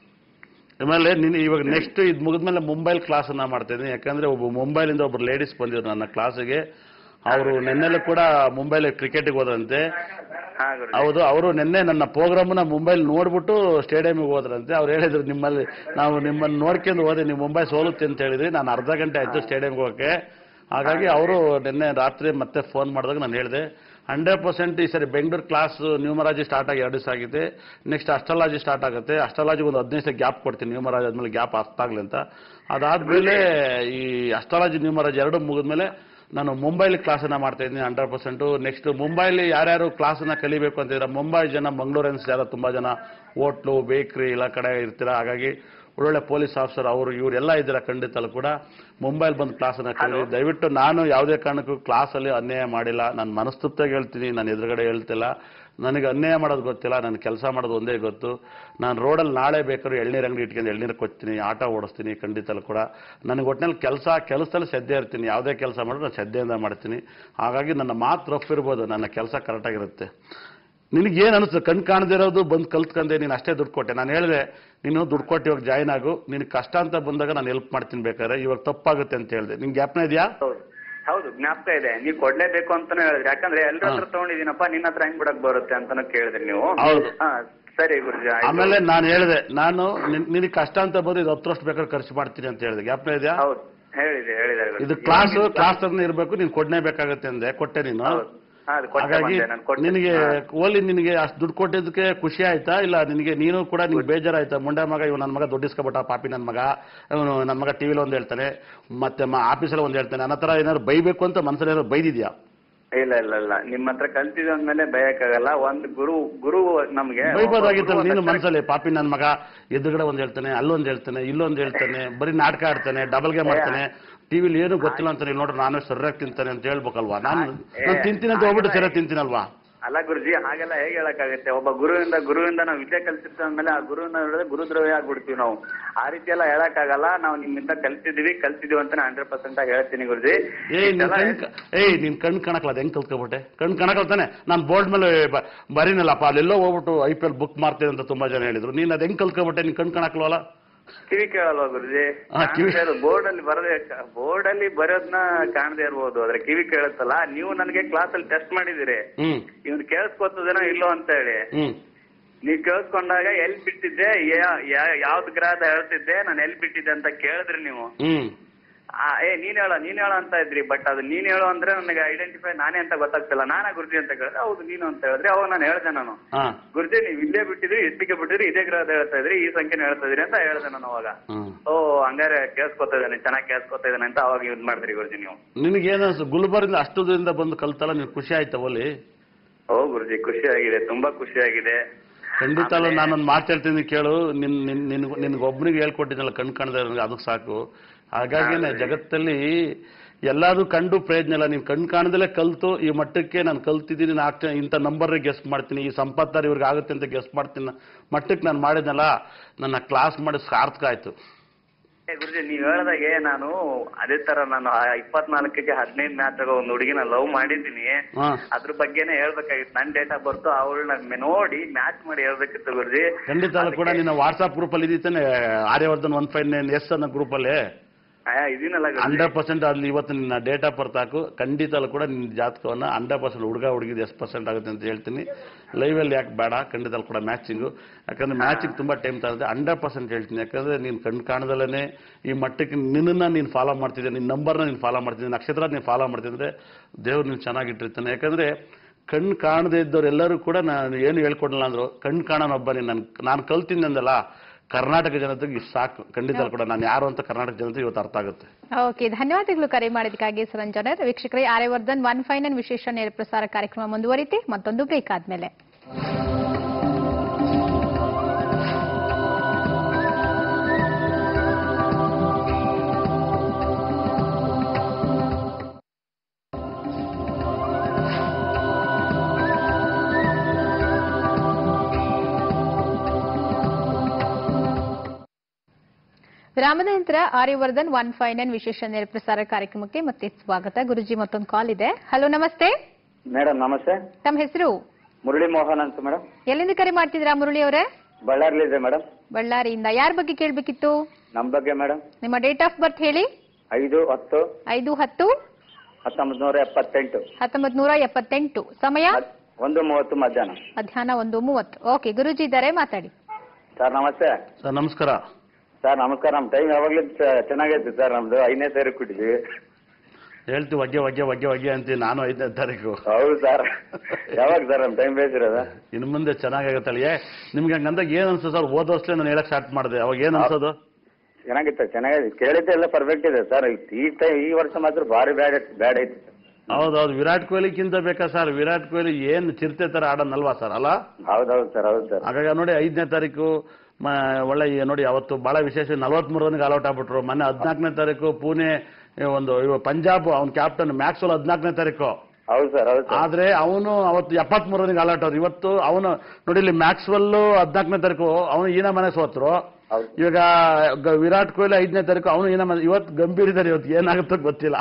ಆಮೇಲೆ ನೀನು ಇವಾಗ ನೆಕ್ಸ್ಟ್ ಇದು ಮುಗಿದ್ಮೇಲೆ ಮುಂಬೈಲ್ ಕ್ಲಾಸ್ ಅನ್ನ ಮಾಡ್ತಿದ್ದೀನಿ ಯಾಕಂದ್ರೆ ಒಬ್ಬ ಮುಂಬೈಲಿಂದ ಒಬ್ರು ಲೇಡೀಸ್ ಬಂದಿದ್ರು ನನ್ನ ಕ್ಲಾಸಿಗೆ ಅವರು ನಿನ್ನೆಲ್ಲೂ ಕೂಡ ಮುಂಬೈಲಿ ಕ್ರಿಕೆಟ್ಗೆ ಹೋದ್ರಂತೆ ಹಾ ಗುರು ಹೌದು ಅವರು ನಿನ್ನೆ ನನ್ನ ಪ್ರೋಗ್ರಾಮ್ನ ಮುಂಬೈಲಿ ನೋಡ್ಬಿಟ್ಟು ಸ್ಟೇಡಿಯಂಗೆ ಹೋದ್ರಂತೆ ಅವ್ರು ಹೇಳಿದ್ರು ನಿಮ್ಮಲ್ಲಿ ನಾವು ನಿಮ್ಮನ್ನು ನೋಡ್ಕೊಂಡು ಹೋದೆ ನೀವು ಮುಂಬೈ ಸೋಲುತ್ತೆ ಅಂತ ಹೇಳಿದ್ರಿ ನಾನು ಅರ್ಧ ಗಂಟೆ ಆಯ್ತು ಸ್ಟೇಡಿಯಂಗೆ ಹೋಗಕ್ಕೆ ಹಾಗಾಗಿ ಅವರು ನಿನ್ನೆ ರಾತ್ರಿ ಮತ್ತೆ ಫೋನ್ ಮಾಡಿದಾಗ ನಾನು ಹೇಳಿದೆ ಹಂಡ್ರೆಡ್ ಪರ್ಸೆಂಟ್ ಈ ಸರಿ ಬೆಂಗಳೂರು ಕ್ಲಾಸ್ ನ್ಯೂಮರಾಜಿ ಸ್ಟಾರ್ಟ್ ಆಗಿ ಎರಡು ದಿವಸ ಆಗಿದೆ ನೆಕ್ಸ್ಟ್ ಅಸ್ಟ್ರಾಲಜಿ ಸ್ಟಾರ್ಟ್ ಆಗುತ್ತೆ ಅಸ್ಟ್ರಾಲಜಿ ಒಂದು ಹದಿನೈದು ದಿವಸ ಗ್ಯಾಪ್ ಕೊಡ್ತೀನಿ ನ್ಯೂಮರಾಜಿ ಆದ್ಮೇಲೆ ಗ್ಯಾಪ್ ಆಗ್ತಾಗ್ಲಿ ಅಂತ ಅದಾದ್ಮೇಲೆ ಈ ಅಸ್ಟ್ರಾಲಜಿ ನ್ಯೂಮರಾಜಿ ಎರಡು ಮುಗಿದ್ಮೇಲೆ ನಾನು ಮುಂಬೈಲಿ ಕ್ಲಾಸನ್ನ ಮಾಡ್ತಾ ಇದ್ದೀನಿ ಹಂಡ್ರೆಡ್ ಪರ್ಸೆಂಟು ನೆಕ್ಸ್ಟ್ ಮುಂಬೈಲಿ ಯಾರ್ಯಾರು ಕ್ಲಾಸನ್ನ ಕಲಿಬೇಕು ಅಂತಿದ್ರೆ ಮುಂಬೈ ಜನ ಮಂಗಳೂರನ್ಸ್ ಯಾರೋ ತುಂಬಾ ಜನ ಹೋಟ್ಲು ಬೇಕ್ರಿ ಎಲ್ಲ ಕಡೆ ಇರ್ತೀರ ಹಾಗಾಗಿ ಒಳ್ಳೊಳ್ಳೆ ಪೊಲೀಸ್ ಆಫೀಸರ್ ಅವರು ಇವರೆಲ್ಲ ಇದ್ದೀರಾ ಖಂಡಿತಲ್ಲೂ ಕೂಡ ಮುಂಬೈಲಿ ಬಂದು ಕ್ಲಾಸನ್ನ ಕಲಿ ದಯವಿಟ್ಟು ನಾನು ಯಾವುದೇ ಕಾರಣಕ್ಕೂ ಕ್ಲಾಸಲ್ಲಿ ಅನ್ಯಾಯ ಮಾಡಿಲ್ಲ ನಾನು ಮನಸ್ತುಪ್ತಾಗಿ ಹೇಳ್ತೀನಿ ನಾನು ಎದುರುಗಡೆ ಹೇಳ್ತಿಲ್ಲ ನನಗೆ ಅನ್ಯಾಯ ಮಾಡೋದು ಗೊತ್ತಿಲ್ಲ ನನ್ನ ಕೆಲಸ ಮಾಡೋದು ಒಂದೇ ಗೊತ್ತು ನಾನು ರೋಡಲ್ಲಿ ನಾಳೆ ಬೇಕಾದ್ರೂ ಎಳ್ನೀರು ಅಂಗಡಿ ಇಟ್ಕೊಂಡು ಎಳ್ನೀರು ಕೊಚ್ತೀನಿ ಆಟೋ ಓಡಿಸ್ತೀನಿ ಖಂಡಿತಲ್ಲೂ ಕೂಡ ನನಗೆ ಒಟ್ಟಿನಲ್ಲಿ ಕೆಲಸ ಕೆಲಸದಲ್ಲಿ ಶ್ರದ್ಧೆ ಇರ್ತೀನಿ ಯಾವುದೇ ಕೆಲಸ ಮಾಡಿದ್ರು ನಾನು ಶ್ರದ್ಧೆಯಿಂದ ಮಾಡ್ತೀನಿ ಹಾಗಾಗಿ ನನ್ನ ಮಾತು ರಫ್ ಇರ್ಬೋದು ನನ್ನ ಕೆಲಸ ಕರೆಕ್ಟಾಗಿರುತ್ತೆ ನಿನಗೇನು ಅನಿಸ್ತು ಕಣ್ ಕಾಣದಿರೋದು ಬಂದು ಕಲ್ತ್ಕೊಂಡೆ ನೀನು ಅಷ್ಟೇ ದುಡ್ಡು ಕೊಟ್ಟೆ ನಾನು ಹೇಳಿದೆ ನೀನು ದುಡ್ಡು ಕೊಟ್ಟು ಇವಾಗ ಜಾಯ್ನ್ ಆಗು ನಿನಗೆ ಕಷ್ಟ ಅಂತ ಬಂದಾಗ ನಾನು ಹೆಲ್ಪ್ ಮಾಡ್ತೀನಿ ಬೇಕಾದ್ರೆ ಇವಾಗ ತಪ್ಪಾಗುತ್ತೆ ಅಂತ ಹೇಳಿದೆ ನಿಂಗೆ ಜ್ಞಾಪನ ಇದೆಯಾ ಹೌದು ಹೌದು ಜ್ಞಾಪಕ ಇದೆ ನೀವು ಕೊಡ್ಲೇಬೇಕು ಅಂತಾನೆ ಹೇಳಿದ್ರಿ ಯಾಕಂದ್ರೆ ಎಲ್ರ ಹತ್ರ ತಗೊಂಡಿದ್ದೀನಪ್ಪ ನಿನ್ನ ಹತ್ರ ಹೆಂಗ್ ಬಿಡಕ್ ಬರುತ್ತೆ ಅಂತಾನು ಕೇಳಿದ್ರಿ ನೀವು ಹೌದು. ಹಾ ಸರಿ ಗುರುಜಿ ಆಯ್ತು. ಆಮೇಲೆ ನಾನು ಹೇಳಿದೆ ನಾನು ನಿನ್- ನಿನಗೆ ಕಷ್ಟ ಅಂತ ಬಂದು ಇದು ಹತ್ತು ವರ್ಷ ಬೇಕಾದ್ರೆ ಖರ್ಚು ಮಾಡ್ತೀನಿ ಅಂತ ಹೇಳಿದೆ ಜ್ಞಾಪನ ಇದೆಯಾ ಹೌದು ಹೇಳಿದೆ ಹೇಳಿದ್ದಾರೆ ಗುರೂಜಿ. ಇದು ಕ್ಲಾಸ್ ಇವಾಗ ಕ್ಲಾಸ್ ತರನೇ ಇರಬೇಕು ನೀನು ಕೊಡ್ಲೇಬೇಕಾಗತ್ತೆ ಅಂದೆ ಕೊಟ್ಟೆ ನೀನು ಹೌದು. ಹಾ, ಅದು ಕೊಟ್ಟೆ ಹಾಗಾಗಿ ಬಂದೆ, ನಾನು ಕೊಟ್ಟೆ. ನಿನಗೆ ಹಾ. ಓಲಿ ನಿನಗೆ ಅಷ್ಟು ದುಡ್ಡು ಕೊಟ್ಟಿದ್ದಕ್ಕೆ ಖುಷಿ ಆಯ್ತಾ ಇಲ್ಲ ನಿನಗೆ ನೀನು ಕೂಡ ನಿನ್ಗೆ ಬೇಜಾರಾಯ್ತಾ ಮುಂಡೆ ಮಗ ಇವ್ ನನ್ನ ಮಗ ದುಡ್ಡು ಇಸ್ಕೊಬಿಟ್ಟ ಪಾಪಿ ನನ್ನ ಮಗ ಇವನು ನನ್ನ ಮಗ ಟಿವಿಲಿ ಒಂದು ಹೇಳ್ತಾನೆ ಮತ್ತೆ ಆಫೀಸಲ್ಲಿ ಒಂದು ಹೇಳ್ತಾನೆ ನನ್ನ ಹತ್ರ ಏನಾದ್ರು ಬೈಬೇಕು ಅಂತ ಮನಸ್ಸಲ್ಲಿ ಏನಾದ್ರು ಬೈದಿದ್ಯಾ ಇಲ್ಲ ಇಲ್ಲ ಇಲ್ಲ ನಿಮ್ಮ ಹತ್ರ ಕಲ್ತಿದ ಅಂದ್ಮೇಲೆ ಬಯಕಾಗಲ್ಲ ಒಂದ್ ಗುರು ಗುರು ನಮ್ಗೆ ಬೈಬೋದಾಗಿತ್ತಲ್ಲ ಒಬ್ಬ ನೀನು ಗುರು ಮನಸ್ಸಲ್ಲಿ ಪಾಪಿ ನನ್ನ ಮಗ ಎದುರುಗಡೆ ಒಂದು ಹೇಳ್ತಾನೆ ಅಲ್ಲೊಂದು ಹೇಳ್ತಾನೆ ಇಲ್ಲೊಂದು ಹೇಳ್ತಾನೆ ಬರೀ ನಾಟಕ ಆಡ್ತಾನೆ ಡಬಲ್ ಗೇಮ್ ಆಡ್ತಾನೆ ಟಿವಿಲಿ ಏನು ಗೊತ್ತಿಲ್ಲ ಅಂತ ನೀವು ನೋಡ್ರಿ ನಾನು ಸರಿಯಾಗಿ ತಿಂತಾನೆ ಅಂತ ಹೇಳ್ಬೇಕಲ್ವಾ ನಾನು ನಾನು ತಿಂತೀನಿ ಅಂತ ಹೋಗ್ಬಿಟ್ಟು ಸರಿಯಾಗಿ ತಿಂತೀನಲ್ವಾ ಅಲ್ಲ ಗುರುಜಿ ಹಾಗೆಲ್ಲ ಹೇಗೆ ಹೇಳಕ್ಕಾಗತ್ತೆ ಒಬ್ಬ ಗುರುವಿಂದ ಗುರುವಿಂದ ನಾವು ವಿದ್ಯೆ ಕಲ್ತಿರ್ತೀವಿ ಅಂದ್ಮೇಲೆ ಆ ಗುರುವಿನ ಹೇಳಿದ್ರೆ ಗುರುದ್ರೋಹಿ ಆಗ್ಬಿಡ್ತೀವಿ ನಾವು ಆ ರೀತಿ ಎಲ್ಲ ಹೇಳಕ್ಕಾಗಲ್ಲ ನಾವು ನಿಮ್ಮಿಂದ ಕಲ್ತಿದೀವಿ ಕಲ್ತಿದೀವಿ ಅಂತ ಹಂಡ್ರೆಡ್ ಪರ್ಸೆಂಟ್ ಆಗಿ ಹೇಳ್ತೀನಿ ಗುರುಜಿ ಏಯ್ ನಿನ್ ಇದೆಲ್ಲ ಕಣ್ ಕ- ಏಯ್ ನಿನ್ ಕಣ್ ಕಣಕ್ಲ ಅದ್ ಹೆಂಗ್ ಕಲ್ತ್ಕೊಬಿಟ್ಟೆ ಕಣ್ ಕಣಕಲ್ತಾನೆ ನಾನು ಬೋರ್ಡ್ ಮೇಲೆ ಬ- ಬರೀನಲ್ಲಪ್ಪ ಅಲ್ಲೆಲ್ಲೋ ಹೋಗ್ಬಿಟ್ಟು ಐ ಪಿ ಎಲ್ ಬುಕ್ ಮಾಡ್ತೇನೆ ಅಂತ ತುಂಬಾ ಜನ ಹೇಳಿದ್ರು ನೀನ್ ಅದ್ ಹೆಂಗ್ ಕಲ್ತ್ಕೊಬಿಟ್ಟೆ ನಿನ್ ಕಣ್ ಕಣಕ್ಲವಲ್ಲ ಕಿವಿ ಕೇಳಲ್ವಾ ಗುರುಜಿ ಹಾ, ಕಿವಿ- ಬೋರ್ಡ್ ಅಲ್ಲಿ ಬರದೆ ಬೋರ್ಡ್ ಅಲ್ಲಿ ಬರೋದ್ನ ಕಾಣದೇ ಇರ್ಬೋದು ಆದ್ರೆ ಕಿವಿ ಕೇಳುತ್ತಲ್ಲ ನೀವು ನನಗೆ ಕ್ಲಾಸ್ ಅಲ್ಲಿ ಟೆಸ್ಟ್ ಮಾಡಿದಿರಿ ಹ್ಮ್ ಇವ್ನು ಕೇಳಿಸ್ಕೊತದೇನೋ ಇಲ್ಲೋ ಅಂತ ಹೇಳಿ ಹ್ಮ್ ನೀವ್ ಕೇಳಿಸ್ಕೊಂಡಾಗ ಎಲ್ ಬಿಟ್ಟಿದ್ದೆ ಯಾ- ಯಾ- ಯಾವ್ದ್ ಗ್ರಹದ ಹೇಳ್ತಿದ್ದೆ ನಾನು ಎಲ್ ಬಿಟ್ಟಿದ್ದೆ ಅಂತ ಕೇಳಿದ್ರಿ ನೀವು ಹ್ಮ್ ಆ, ಏ ನೀನ್ ಹೇಳೋ ನೀನ್ ಹೇಳೋ ಅಂತ ಇದ್ರಿ ಬಟ್ ಅದು ನೀನ್ ಹೇಳೋ ಅಂದ್ರೆ ನನಗೆ ಐಡೆಂಟಿಫೈ ನಾನೇ ಅಂತ ಗೊತ್ತಾಗ್ತಿಲ್ಲ ನಾನಾ ಗುರುಜಿ ಅಂತ ಕೇಳಿದ್ರೆ ಹೌದು ನೀನು ಅಂತ ಹೇಳಿದ್ರೆ ಅವಾಗ ನಾನು ಹೇಳ್ದೆ ನಾನು ಹಾ ಗುರುಜಿ ನೀವು ಇಲ್ಲೇ ಬಿಟ್ಟಿದ್ರಿ ಇಷ್ಟಕ್ಕೆ ಬಿಟ್ಟಿದ್ರಿ ಇದೇ ಗ್ರಹದ ಹೇಳ್ತಾ ಇದ್ರಿ ಈ ಸಂಖ್ಯೆನ ಹೇಳ್ತಾ ಇದ್ರಿ ಅಂತ ಹೇಳ್ದೆ ನಾನು ಅವಾಗ ಹ್ಮ್ ಓ ಹಂಗಾರೆ ಕೇಳಿಸ್ಕೊತಾ ಇದ್ದಾನೆ ಚೆನ್ನಾಗಿ ಕೇಳಿಸ್ಕೊತಾ ಇದ್ದಾನೆ ಅಂತ ಅವಾಗ ಯೂಸ್ ಮಾಡಿದ್ರಿ ಗುರುಜಿ ನೀವು ನಿನಗೇನು ಗುಲ್ಬರ್ಗಿಂದ ಅಷ್ಟು ದೂರದಿಂದ ಬಂದು ಕಲ್ತಲ್ಲ ನಿನ್ ಖುಷಿ ಆಯ್ತಾ ಒಲಿ ಓ ಗುರುಜಿ ಖುಷಿ ಆಗಿದೆ ತುಂಬಾ ಖುಷಿ ಆಗಿದೆ ಖಂಡಿತ ಅಲ್ಲ ನಾನೊಂದು ಮಾತು ಹೇಳ್ತೀನಿ ಕೇಳು ನಿನ್ ನಿನ್ ನಿನ್ ನಿನ್ಗೊಬ್ನಿಗೆ ಹೇಳ್ಕೊಟ್ಟಿದ್ದಲ್ಲ ಕಣ್ ಕಾಣದೆ ಅದಕ್ಕೆ ಸಾಕು ಹಾಗಾಗಿನೇ ಜಗತ್ತಲ್ಲಿ ಎಲ್ಲಾರು ಕಂಡು ಪ್ರಯೋಜನ ಇಲ್ಲ ನೀನು ಕಣ್ ಕಾಣದಲ್ಲೇ ಕಲ್ತು ಈ ಮಟ್ಟಕ್ಕೆ ನಾನು ಕಲ್ತಿದ್ದೀನಿ ನಾನು ಆಗ್ತೇನೆ ಇಂಥ ನಂಬರ್ ಗೆಸ್ಟ್ ಮಾಡ್ತೀನಿ ಈ ಸಂಪತ್ತಾರ ಇವ್ರಿಗೆ ಆಗುತ್ತೆ ಅಂತ ಗೆಸ್ಟ್ ಮಾಡ್ತೀನಿ ಮಟ್ಟಕ್ಕೆ ನಾನು ಮಾಡಿದ್ನಲ್ಲ ನನ್ನ ಕ್ಲಾಸ್ ಮಾಡಿ ಸಾರ್ಥಕ ಆಯ್ತು ಏ ಗುರುಜಿ ನೀವ್ ಹೇಳ್ದಾಗೆ ನಾನು ಅದೇ ತರ ನಾನು ಆ ಇಪ್ಪತ್ನಾಲ್ಕಕ್ಕೆ ಹದಿನೈದು ಮ್ಯಾಚ್ ಆಗೋ ಒಂದು ಹುಡುಗಿನ ಲವ್ ಮಾಡಿದ್ದೀನಿ ಹಾ ಅದ್ರ ಬಗ್ಗೆನೇ ಹೇಳ್ಬೇಕಾಗಿತ್ತು ನನ್ ಡೇಟ್ ಆಫ್ ಬರ್ತು ಅವಳನ್ನ ನೋಡಿ ಮ್ಯಾಚ್ ಮಾಡಿ ಹೇಳ್ಬೇಕಿತ್ತು ಗುರುಜಿ ಖಂಡಿತ ಅಲ್ಲ ಕೂಡ ನಿನ್ನ ವಾಟ್ಸ್ಆಪ್ ಗ್ರೂಪಲ್ಲಿ ಇದ್ದೀತಾನೆ Aryavardhan one five nine S ಅನ್ನೋ ಗ್ರೂಪಲ್ಲಿ ಆಯಾ ಇದೀನಲ್ಲ ಗುರುಜಿ ಹಂಡ್ರೆಡ್ ಪರ್ಸೆಂಟ್ ಅಲ್ಲಿ ಇವತ್ತು ನಿನ್ನ ಡೇಟ್ ಆಫ್ ಬರ್ತ್ ಹಾಕು ಖಂಡಿತ ಅಲ್ಲೂ ಕೂಡ ನಿನ್ನ ಜಾತಕವನ್ನ ಹಂಡ್ರೆಡ್ ಪರ್ಸೆಂಟ್ ಹುಡುಗ ಹುಡುಗಿದ ಎಷ್ಟು ಪರ್ಸೆಂಟ್ ಆಗುತ್ತೆ ಅಂತ ಹೇಳ್ತೀನಿ ಲೈವಲ್ಲಿ ಯಾಕೆ ಬೇಡ ಖಂಡಿತ ಅಲ್ಲಿ ಕೂಡ ಮ್ಯಾಚಿಂಗು ಯಾಕಂದ್ರೆ ಮ್ಯಾಚಿಂಗ್ ತುಂಬಾ ಟೈಮ್ ತಗುತ್ತೆ ಹಂಡ್ರೆಡ್ ಪರ್ಸೆಂಟ್ ಹೇಳ್ತೀನಿ ಯಾಕಂದ್ರೆ ನೀನು ಕಣ್ ಕಾಣದಲ್ಲೇ ಈ ಮಟ್ಟಕ್ಕೆ ನಿನ್ನನ್ನ ನೀನು ಫಾಲೋ ಮಾಡ್ತಿದ್ದೆ ನಿನ್ನ ನಂಬರ್ನ ನೀನು ಫಾಲೋ ಮಾಡ್ತಿದ್ದೆ ನಕ್ಷತ್ರ ನೀನು ಫಾಲೋ ಮಾಡ್ತಿದ್ರೆ ದೇವ್ರು ನೀನು ಚೆನ್ನಾಗಿಟ್ಟಿರ್ತಾನೆ ಯಾಕಂದ್ರೆ ಕಣ್ ಕಾಣದೇ ಇದ್ದವರೆಲ್ಲರೂ ಕೂಡ ನಾನು ಏನು ಹೇಳ್ಕೊಡಲ್ಲ ಅಂದ್ರು ಕಣ್ ಕಾಣೋನೊಬ್ಬನೇ ನಾನು ನಾನು ಕಲ್ತೀನಿ ಅಂದಲ್ಲ ಕರ್ನಾಟಕ ಜನತೆಗೆ ಇಷ್ಟು ಸಾಕು ಖಂಡಿತ ಅಲ್ಲೂ ಕೂಡ ನಾನು ಯಾರು ಅಂತ ಕರ್ನಾಟಕ ಜನತೆ ಇವತ್ತು ಅರ್ಥ ಆಗುತ್ತೆ ಓಕೆ ಧನ್ಯವಾದಗಳು ಕರೆ ಮಾಡಿದ್ದಕ್ಕಾಗಿ ಸುರಂಜನರ್ ವೀಕ್ಷಕರೇ ಆರ್ಯವರ್ಧನ್ ಒನ್ ಫೈನಲ್ ವಿಶೇಷ ನೇರ ಪ್ರಸಾರ ಕಾರ್ಯಕ್ರಮ ಮುಂದುವರಿತೆ ಮತ್ತೊಂದು ಬ್ರೇಕ್ ಆದ್ಮೇಲೆ ವಿರಾಮದ ನಂತರ ಆರ್ಯವರ್ಧನ್ ಒನ್ ಫೈವ್ ನೈನ್ ವಿಶೇಷ ನೇರ ಪ್ರಸಾರ ಕಾರ್ಯಕ್ರಮಕ್ಕೆ ಮತ್ತೆ ಸ್ವಾಗತ ಗುರುಜಿ ಮತ್ತೊಂದು ಕಾಲ್ ಇದೆ ಹಲೋ ನಮಸ್ತೆ ಮೇಡಮ್ ನಮಸ್ತೆ ತಮ್ಮ ಹೆಸರು ಮುರಳಿ ಮೋಹನ್ ಅಂತ ಮೇಡಮ್ ಎಲ್ಲಿಂದ ಕರೆ ಮಾಡ್ತಿದ್ದೀರಾ ಮುರಳಿ ಅವರೇ ಬಳ್ಳಾರ್ಲಿದೆ ಮೇಡಮ್ ಬಳ್ಳಾರಿಯಿಂದ ಯಾರ ಬಗ್ಗೆ ಕೇಳಬೇಕಿತ್ತು ನಮ್ಮ ಬಗ್ಗೆ ಮೇಡಮ್ ನಿಮ್ಮ ಡೇಟ್ ಆಫ್ ಬರ್ತ್ ಹೇಳಿ ಐದು ಹತ್ತು ಐದು ಹತ್ತು ಹತ್ತೊಂಬತ್ತು ನೂರ ಎಪ್ಪತ್ತೆಂಟು ಹತ್ತೊಂಬತ್ ನೂರ ಎಪ್ಪತ್ತೆಂಟು ಸಮಯ ಮದ್- ಒಂದು ಮೂವತ್ತು ಮಧ್ಯಾಹ್ನ ಮಧ್ಯಾಹ್ನ ಒಂದು ಮೂವತ್ತು ಓಕೆ ಗುರುಜಿ ಇದ್ದಾರೆ ಮಾತಾಡಿ ಸರ್ ನಮಸ್ತೆ ಸರ್ ನಮಸ್ಕಾರ ಸರ್ ನಮಸ್ಕಾರ ನಮ್ಮ ಟೈಮ್ ಯಾವಾಗಲೂ ಚ- ಚೆನ್ನಾಗೈತೆ ಸರ್ ನಮ್ದು ಐದನೇ ತಾರೀಕು ಕೊಟ್ಟಿದ್ವಿ ಹೇಳ್ತೀವಿ ವಗ್ಗೆ ವಗ್ಗೆ ವಗ್ಗೆ ವಗ್ಗೆ ಅಂತೀವಿ ನಾನು ಐದನೇ ತಾರೀಕು ಹೌದು ಸರ್ ಯಾವಾಗ ಸರ್ ನಮ್ಮ ಟೈಮ್ ಬೇಸಿರೋದ ಇನ್ನು ಮುಂದೆ ಚೆನ್ನಾಗಾಗತ್ತಲ್ಲ ಏ ನಿಮ್ಗೆ ಹಂಗಂದಾಗ ಏನ್ ಅನ್ಸೋ ಸರ್ ಹೋದ ವರ್ಷಲೇ ನಾನು ಹೇಳಕ್ ಸ್ಟಾರ್ಟ್ ಮಾಡಿದೆ ಅವಾಗ ಏನ್ ಅನ್ಸೋದು ಚೆನ್ನಾಗಿತ್ತು ಚೆನ್ನಾಗಿದೆ ಕೇಳಿದ್ದೆ ಎಲ್ಲ ಪರ್ಫೆಕ್ಟ್ ಇದೆ ಸರ್ ಈ ಟೈಮ್ ಈ ವರ್ಷ ಮಾತ್ರ ಭಾರಿ ಬ್ಯಾಡ್ ಬ್ಯಾಡ್ ಐತಿ ಹೌದೌದು ವಿರಾಟ್ ಕೊಹ್ಲಿಕ್ಕಿಂತ ಬೇಕಾ ಸರ್ ವಿರಾಟ್ ಕೊಹ್ಲಿ ಏನ್ ಚಿರತೆ ತರ ಆಡೋನಲ್ವಾ ಸರ್ ಅಲ್ಲ ಹೌದೌದು ಸರ್ ಹೌದು ಸರ್ ಹಾಗಾಗಿ ನೋಡಿ ಐದನೇ ತಾರೀಕು ಮ- ಒಳ್ಳೆ ಈ ನೋಡಿ ಅವತ್ತು ಬಹಳ ವಿಶೇಷ ನಲವತ್ಮೂರು ರನ್ಗೆ ಆಲ್ಔಟ್ ಆಗ್ಬಿಟ್ರು ಮೊನ್ನೆ ಹದಿನಾಲ್ಕನೇ ತಾರೀಕು ಪುಣೆ ಈ ಒಂದು ಇವ ಪಂಜಾಬ್ ಅವ್ನ ಕ್ಯಾಪ್ಟನ್ ಮ್ಯಾಕ್ಸ್ವೆಲ್ ಹದಿನಾಲ್ಕನೇ ತಾರೀಕು ಹೌದು ಸರ್ ಹೌದು ಸರ್ ಆದ್ರೆ ಅವನು ಅವತ್ತು ಎಪ್ಪತ್ಮೂರು ರನ್ಗೆ ಆಲ್ಔಟ್ ಅವ್ರು ಇವತ್ತು ಅವನು ನೋಡಿ ಇಲ್ಲಿ ಮ್ಯಾಕ್ಸ್ವೆಲ್ ಹದಿನಾಲ್ಕನೇ ತಾರೀಕು ಅವನು ಈನ ಮನೆ ಸೋತ್ರು ಹೌದು ಇವಾಗ ಗ- ವಿರಾಟ್ ಕೊಹ್ಲಿ ಐದನೇ ತಾರೀಕು ಅವನು ಈನ ಮನೆ ಇವತ್ತು ಗಂಭೀರ ಇದ್ದಾರೆ ಇವತ್ತು ಏನಾಗುತ್ತೋ ಗೊತ್ತಿಲ್ಲ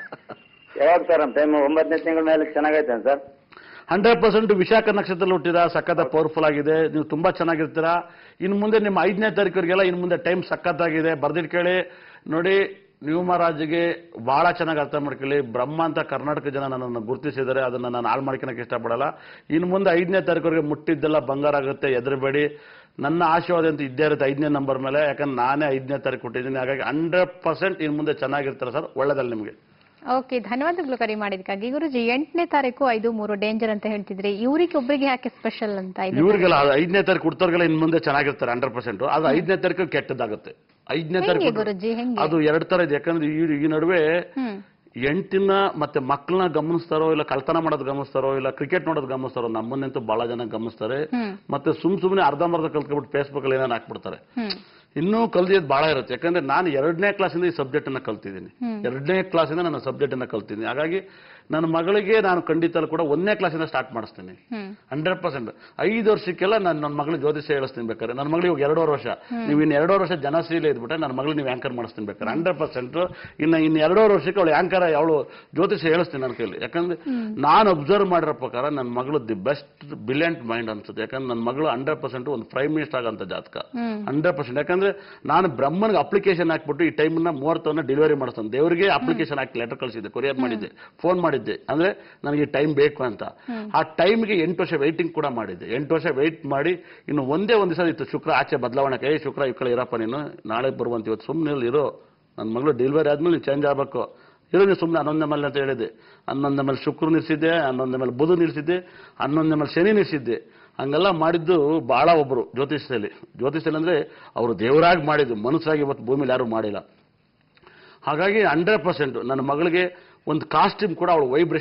ಯಾವಾಗ ಸರ್ ನಮ್ಮ ಟೈಮ್ ಒಂಬತ್ತನೇ ತಿಂಗಳ ಮೇಲೆ ಚೆನ್ನಾಗೈತೆ ಸರ್ ಹಂಡ್ರೆಡ್ ಪರ್ಸೆಂಟ್ ವಿಶಾಖ ನಕ್ಷತ್ರದಲ್ಲಿ ಹುಟ್ಟಿದ ಸಖತ್ ಪವರ್ಫುಲ್ ಆಗಿದೆ ನೀವು ತುಂಬಾ ಚೆನ್ನಾಗಿರ್ತೀರಾ ಇನ್ನು ಮುಂದೆ ನಿಮ್ಮ ಐದನೇ ತಾರೀಕರಿಗೆಲ್ಲ ಇನ್ನು ಮುಂದೆ ಟೈಮ್ ಸಖತ್ತಾಗಿದೆ ಬರ್ದಿಟ್ಕೊಳ್ಳಿ ನೋಡಿ ನ್ಯೂಮರಾಜ್ಗೆ ಬಹಳ ಚೆನ್ನಾಗಿ ಅರ್ಥ ಮಾಡ್ಕೊಳ್ಳಿ ಬ್ರಹ್ಮ ಅಂತ ಕರ್ನಾಟಕ ಜನ ನನ್ನನ್ನು ಗುರುತಿಸಿದ್ದಾರೆ ಅದನ್ನ ನಾನು ಹಾಳು ಮಾಡ್ಕೊಳಕ್ಕೆ ಇಷ್ಟಪಡಲ್ಲ ಇನ್ನು ಮುಂದೆ ಐದನೇ ತಾರೀಕುವರೆಗೆ ಮುಟ್ಟಿದ್ದೆಲ್ಲ ಬಂಗಾರ ಆಗುತ್ತೆ ಎದುರುಬೇಡಿ ನನ್ನ ಆಶೀರ್ವಾದ ಅಂತ ಇದ್ದೇ ಇರುತ್ತೆ ಐದನೇ ನಂಬರ್ ಮೇಲೆ ಯಾಕಂದ್ರೆ ನಾನೇ ಐದನೇ ತಾರೀಕು ಕೊಟ್ಟಿದ್ದೀನಿ ಹಾಗಾಗಿ ಹಂಡ್ರೆಡ್ ಪರ್ಸೆಂಟ್ ಇನ್ನು ಮುಂದೆ ಚೆನ್ನಾಗಿರ್ತಾರೆ ಸರ್ ಒಳ್ಳೇದಲ್ಲ ನಿಮಗೆ ಓಕೆ ಧನ್ಯವಾದಗಳು ಕರೆ ಮಾಡಿದ್ದಕ್ಕಾಗಿ ಗುರುಜಿ ಎಂಟನೇ ತಾರೀಕು ಐದು ಮೂರು ಡೇಂಜರ್ ಅಂತ ಹೇಳ್ತಿದ್ರಿ ಇವ್ರಿಗೆ ಒಬ್ಬರಿಗೆ ಯಾಕೆ ಸ್ಪೆಷಲ್ ಅಂತ ಐದನೇ ಇವ್ರಿಗೆಲ್ಲ ಅದು ಐದನೇ ತಾರೀಕು ಕೊಡ್ತವ್ರಿಗೆಲ್ಲ ಇನ್ನು ಮುಂದೆ ಚೆನ್ನಾಗಿರ್ತಾರೆ ಹಂಡ್ರೆಡ್ ಪರ್ಸೆಂಟ್ ಅದು ಐದನೇ ತಾರೀಕು ಕೆಟ್ಟದಾಗುತ್ತೆ ಐದನೇ ಹೆಂಗೆ ತಾರೀಕು ಗುರುಜಿ ಹೆಂಗೆ ಅದು ಎರಡು ತರ ಇದೆ ಯಾಕಂದ್ರೆ ಈ- ಈ ನಡುವೆ ಹ್ಮ್ ಎಂಟಿನ ಮತ್ತೆ ಮಕ್ಕಳನ್ನ ಗಮನಿಸ್ತಾರೋ ಇಲ್ಲ ಕಳ್ತನ ಮಾಡೋದು ಗಮನಿಸ್ತಾರೋ ಇಲ್ಲ ಕ್ರಿಕೆಟ್ ನೋಡೋದು ಗಮನಿಸ್ತಾರೋ ನಮ್ಮನ್ನಂತೂ ಬಹಳ ಜನ ಗಮನಿಸ್ತಾರೆ ಹ್ಮ್ ಮತ್ತೆ ಸುಮ್ ಸುಮ್ಮನೆ ಅರ್ಧಂಬರ್ಧ ಕಲ್ತ್ಕೊಬಿಟ್ಟು ಫೇಸ್ಬುಕ್ ಅಲ್ಲಿ ಏನಾರು ಹಾಕ್ಬಿಡ್ತಾರೆ ಹ್ಮ್ ಇನ್ನೂ ಕಲ್ದಿದ್ದು ಬಹಳ ಇರುತ್ತೆ ಯಾಕಂದ್ರೆ ನಾನು ಎರಡನೇ ಕ್ಲಾಸಿಂದ ಈ ಸಬ್ಜೆಕ್ಟ್ ಅನ್ನ ಕಲ್ತಿದ್ದೀನಿ ಹ್ಮ್. ಎರಡನೇ ಕ್ಲಾಸಿಂದ ನನ್ನ ಸಬ್ಜೆಕ್ಟ್ ಅನ್ನ ಕಲ್ತಿದ್ದೀನಿ ಹಾಗಾಗಿ ನನ್ನ ಮಗಳಿಗೆ ನಾನು ಖಂಡಿತ ಕೂಡ ಒಂದನೇ ಕ್ಲಾಸಿಂದ ಸ್ಟಾರ್ಟ್ ಮಾಡಿಸ್ತೀನಿ ಹ್ಮ್ ಹಂಡ್ರೆಡ್ ಪರ್ಸೆಂಟ್ ಐದು ವರ್ಷಕ್ಕೆಲ್ಲ ನಾನು ನನ್ನ ಮಗಳಿಗೆ ಜ್ಯೋತಿಷ್ಯ ಹೇಳಿಸ್ತೀನಿ ಬೇಕಾದ್ರೆ ನನ್ನ ಮಗಳಿಗೆ ಇವಾಗ ಎರಡೂವರೆ ವರ್ಷ ನೀವು ಇನ್ನು ಎರಡೂವರೆ ವರ್ಷ ಜನಶೀಲ ಇದ್ಬಿಟ್ರೆ ನನ್ನ ಮಗಳು ನೀವು ಆಂಕರ್ ಮಾಡಿಸ್ತೀನಿ ಬೇಕಾದ್ರೆ ಹಂಡ್ರೆಡ್ ಪರ್ಸೆಂಟ್ ಇನ್ನು ಇನ್ನು ಎರಡೂವರೆ ವರ್ಷಕ್ಕೆ ಅವಳು ಆಂಕರ್ ಅವಳು ಜ್ಯೋತಿಷ್ಯ ಹೇಳಿಸ್ತೀನಿ ನನ್ನ ಕೈಲಿ ಯಾಕಂದ್ರೆ ನಾನು ಅಬ್ಸರ್ವ್ ಮಾಡಿರೋ ಪ್ರಕಾರ ನನ್ನ ಮಗಳು ದಿ ಬೆಸ್ಟ್ ಬ್ರಿಲಿಯಂಟ್ ಮೈಂಡ್ ಅನ್ಸುತ್ತೆ ಯಾಕಂದ್ರೆ ನನ್ನ ಮಗಳು ಹಂಡ್ರೆಡ್ ಪರ್ಸೆಂಟ್ ಒಂದು ಪ್ರೈಮ್ ಮಿನಿಸ್ಟರ್ ಆಗಂತ ಜಾತಕ ಹ್ಮ್ ಹಂಡ್ರೆಡ್ ಪರ್ಸೆಂಟ್ ಯಾಕಂದ್ರೆ ನಾನು ಬ್ರಹ್ಮನ್ಗೆ ಅಪ್ಲಿಕೇಶನ್ ಹಾಕ್ಬಿಟ್ಟು ಈ ಟೈಮ್ನ ಮೂವತ್ತವನ್ನ ಡೆಲಿವರಿ ಮಾಡಿಸ್ತಾನೆ ದೇವರಿಗೆ ಅಪ್ಲಿಕೇಶನ್ ಹಾಕಿ ಲೆಟರ್ ಕಳಿಸಿದ್ದೆ ಕೊರಿಯರ್ ಮಾಡಿದ್ದೆ ಫೋನ್ ಮಾಡಿದ್ದೆ ಅಂದ್ರೆ ನನಗೆ ಟೈಮ್ ಬೇಕು ಅಂತ ಆ ಟೈಮ್ಗೆ ಎಂಟು ವರ್ಷ ವೆಯ್ಟಿಂಗ್ ಕೂಡ ಮಾಡಿದ್ದೆ ಎಂಟು ವರ್ಷ ವೆಯ್ಟ್ ಮಾಡಿ ಇನ್ನು ಒಂದೇ ಒಂದು ದಿವಸ ಇತ್ತು ಶುಕ್ರ ಆಚೆ ಬದಲಾವಣೆ ಏ ಶುಕ್ರ ಈ ಕಡೆ ಇರಪ್ಪ ನೀನು ನಾಳೆ ಬರುವಂತ ಇವತ್ತು ಸುಮ್ಮನೆ ಇರು ನನ್ನ ಮಗಳು ಡೆಲಿವರಿ ಆದ್ಮೇಲೆ ನೀನು ಚೇಂಜ್ ಆಗಬೇಕು ಇರೋ ನೀವು ಸುಮ್ಮನೆ ಹನ್ನೊಂದನೇ ಮೇಲೆ ಅಂತ ಹೇಳಿದೆ ಹನ್ನೊಂದನೇ ಮೇಲೆ ಶುಕ್ರ ನಿಲ್ಸಿದ್ದೆ ಹನ್ನೊಂದನೇ ಮೇಲೆ ಬುಧ ನಿಲ್ಸಿದ್ದೆ ಹನ್ನೊಂದನೇ ಮೇಲೆ ಶನಿ ನಿಲ್ಸಿದ್ದೆ ಹಂಗೆಲ್ಲ ಮಾಡಿದ್ದು ಬಹಳ ಒಬ್ರು ಜ್ಯೋತಿಷ್ಯದಲ್ಲಿ ಜ್ಯೋತಿಷ್ಯದಲ್ಲಿ ಅಂದ್ರೆ ಅವರು ದೇವರಾಗಿ ಮಾಡಿದ್ದು ಮನುಷ್ಯರಾಗಿ ಇವತ್ತು ಭೂಮಿಲಿ ಯಾರು ಮಾಡಿಲ್ಲ ಹಾಗಾಗಿ ಹಂಡ್ರೆಡ್ ಪರ್ಸೆಂಟ್ ನನ್ನ ಮಗಳಿಗೆ ಒಂದು ಕಾಸ್ಟ್ಯೂಮ್ ಕೂಡ ಅವಳು ವೈಬ್ರೇಷನ್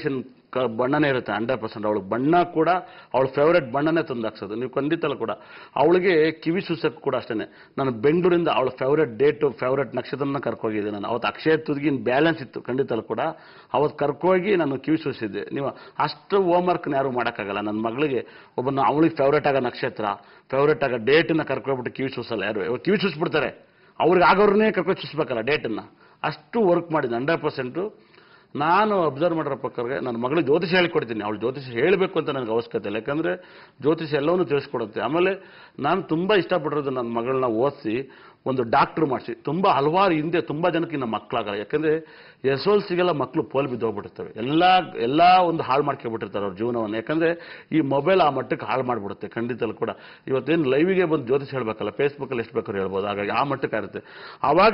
ಕ- ಬಣ್ಣನೇ ಇರುತ್ತೆ ಹಂಡ್ರೆಡ್ ಪರ್ಸೆಂಟ್ ಅವಳಿಗೆ ಬಣ್ಣ ಕೂಡ ಅವಳ ಫೇವ್ರೆಟ್ ಬಣ್ಣನೇ ತಂದು ಹಾಕ್ಸೋದು ನೀವು ಖಂಡಿತಲ್ಲ ಕೂಡ ಅವಳಿಗೆ ಕಿವಿ ಸೂಸಕ್ಕೆ ಕೂಡ ಅಷ್ಟೇ ನಾನು ಬೆಂಗಳೂರಿಂದ ಅವಳ ಫೇವ್ರೆಟ್ ಡೇಟು ಫೇವ್ರೆಟ್ ನಕ್ಷತ್ರನ ಕರ್ಕೋಗಿದ್ದೆ ನಾನು ಅವತ್ತು ಅಕ್ಷಯ ತುದಿಗಿನ ಬ್ಯಾಲೆನ್ಸ್ ಇತ್ತು ಖಂಡಿತಲ್ಲ ಕೂಡ ಅವತ್ತು ಕರ್ಕೋಗಿ ನಾನು ಕಿವಿ ಸೂಸಿದ್ದೆ ನೀವು ಅಷ್ಟು ಹೋಮ್ವರ್ಕ್ನ ಯಾರು ಮಾಡೋಕ್ಕಾಗಲ್ಲ ನನ್ನ ಮಗಳಿಗೆ ಒಬ್ಬನ ಅವಳಿಗೆ ಫೇವ್ರೆಟ್ ಆಗೋ ನಕ್ಷತ್ರ ಫೇವ್ರೆಟ್ ಆಗೋ ಡೇಟನ್ನ ಕರ್ಕೊಬಿಟ್ಟು ಕಿವಿ ಸೂಸಲ್ಲ ಯಾರು ಇವಾಗ ಕಿವಿ ಸೂಸ್ಬಿಡ್ತಾರೆ ಅವ್ರಿಗೆ ಆಗೋರ್ನೇ ಕರ್ಕೊಂಡು ಚೂಸ್ಬೇಕಲ್ಲ ಡೇಟನ್ನ ಅಷ್ಟು ವರ್ಕ್ ಮಾಡಿದ್ದೆ ಹಂಡ್ರೆಡ್ ಪರ್ಸೆಂಟು ನಾನು ಅಬ್ಸರ್ವ್ ಮಾಡಿರೋ ಪ್ರಕಾರ ನನ್ನ ಮಗಳಿಗೆ ಜ್ಯೋತಿಷ ಹೇಳಿಕೊಡ್ತೀನಿ ಅವಳು ಜ್ಯೋತಿಷ ಹೇಳಬೇಕು ಅಂತ ನನಗೆ ಅವಶ್ಯಕತೆ ಇಲ್ಲ ಯಾಕಂದರೆ ಜ್ಯೋತಿಷ ಎಲ್ಲವನ್ನೂ ತಿಳಿಸ್ಕೊಡುತ್ತೆ ಆಮೇಲೆ ನಾನು ತುಂಬ ಇಷ್ಟಪಟ್ಟಿರೋದು ನನ್ನ ಮಗಳನ್ನ ಓದಿಸಿ ಒಂದು ಡಾಕ್ಟ್ರು ಮಾಡಿಸಿ ತುಂಬ ಹಲವಾರು ಹಿಂದೆ ತುಂಬ ಜನಕ್ಕೆ ಇನ್ನು ಮಕ್ಕಳಾಗಲ್ಲ ಯಾಕಂದರೆ ಎಸ್ ಎಲ್ ಸಿಗೆಲ್ಲ ಮಕ್ಕಳು ಪೋಲ್ ಬಿದ್ದೋಗ್ಬಿಟ್ಟಿರ್ತವೆ ಎಲ್ಲ ಎಲ್ಲ ಒಂದು ಹಾಳು ಮಾಡ್ಕೊಬಿಟ್ಟಿರ್ತಾರೆ ಅವ್ರ ಜೀವನವನ್ನು ಯಾಕಂದರೆ ಈ ಮೊಬೈಲ್ ಆ ಮಟ್ಟಕ್ಕೆ ಹಾಳು ಮಾಡಿಬಿಡುತ್ತೆ ಖಂಡಿತಲ್ಲೂ ಕೂಡ ಇವತ್ತೇನು ಲೈವಿಗೆ ಬಂದು ಜ್ಯೋತಿಷ ಹೇಳ್ಬೇಕಲ್ಲ ಫೇಸ್ಬುಕ್ಕಲ್ಲಿ ಎಷ್ಟು ಬೇಕಾದ್ರೂ ಹೇಳ್ಬೋದು ಹಾಗಾಗಿ ಆ ಮಟ್ಟಕ್ಕೆ ಆಗುತ್ತೆ ಆವಾಗ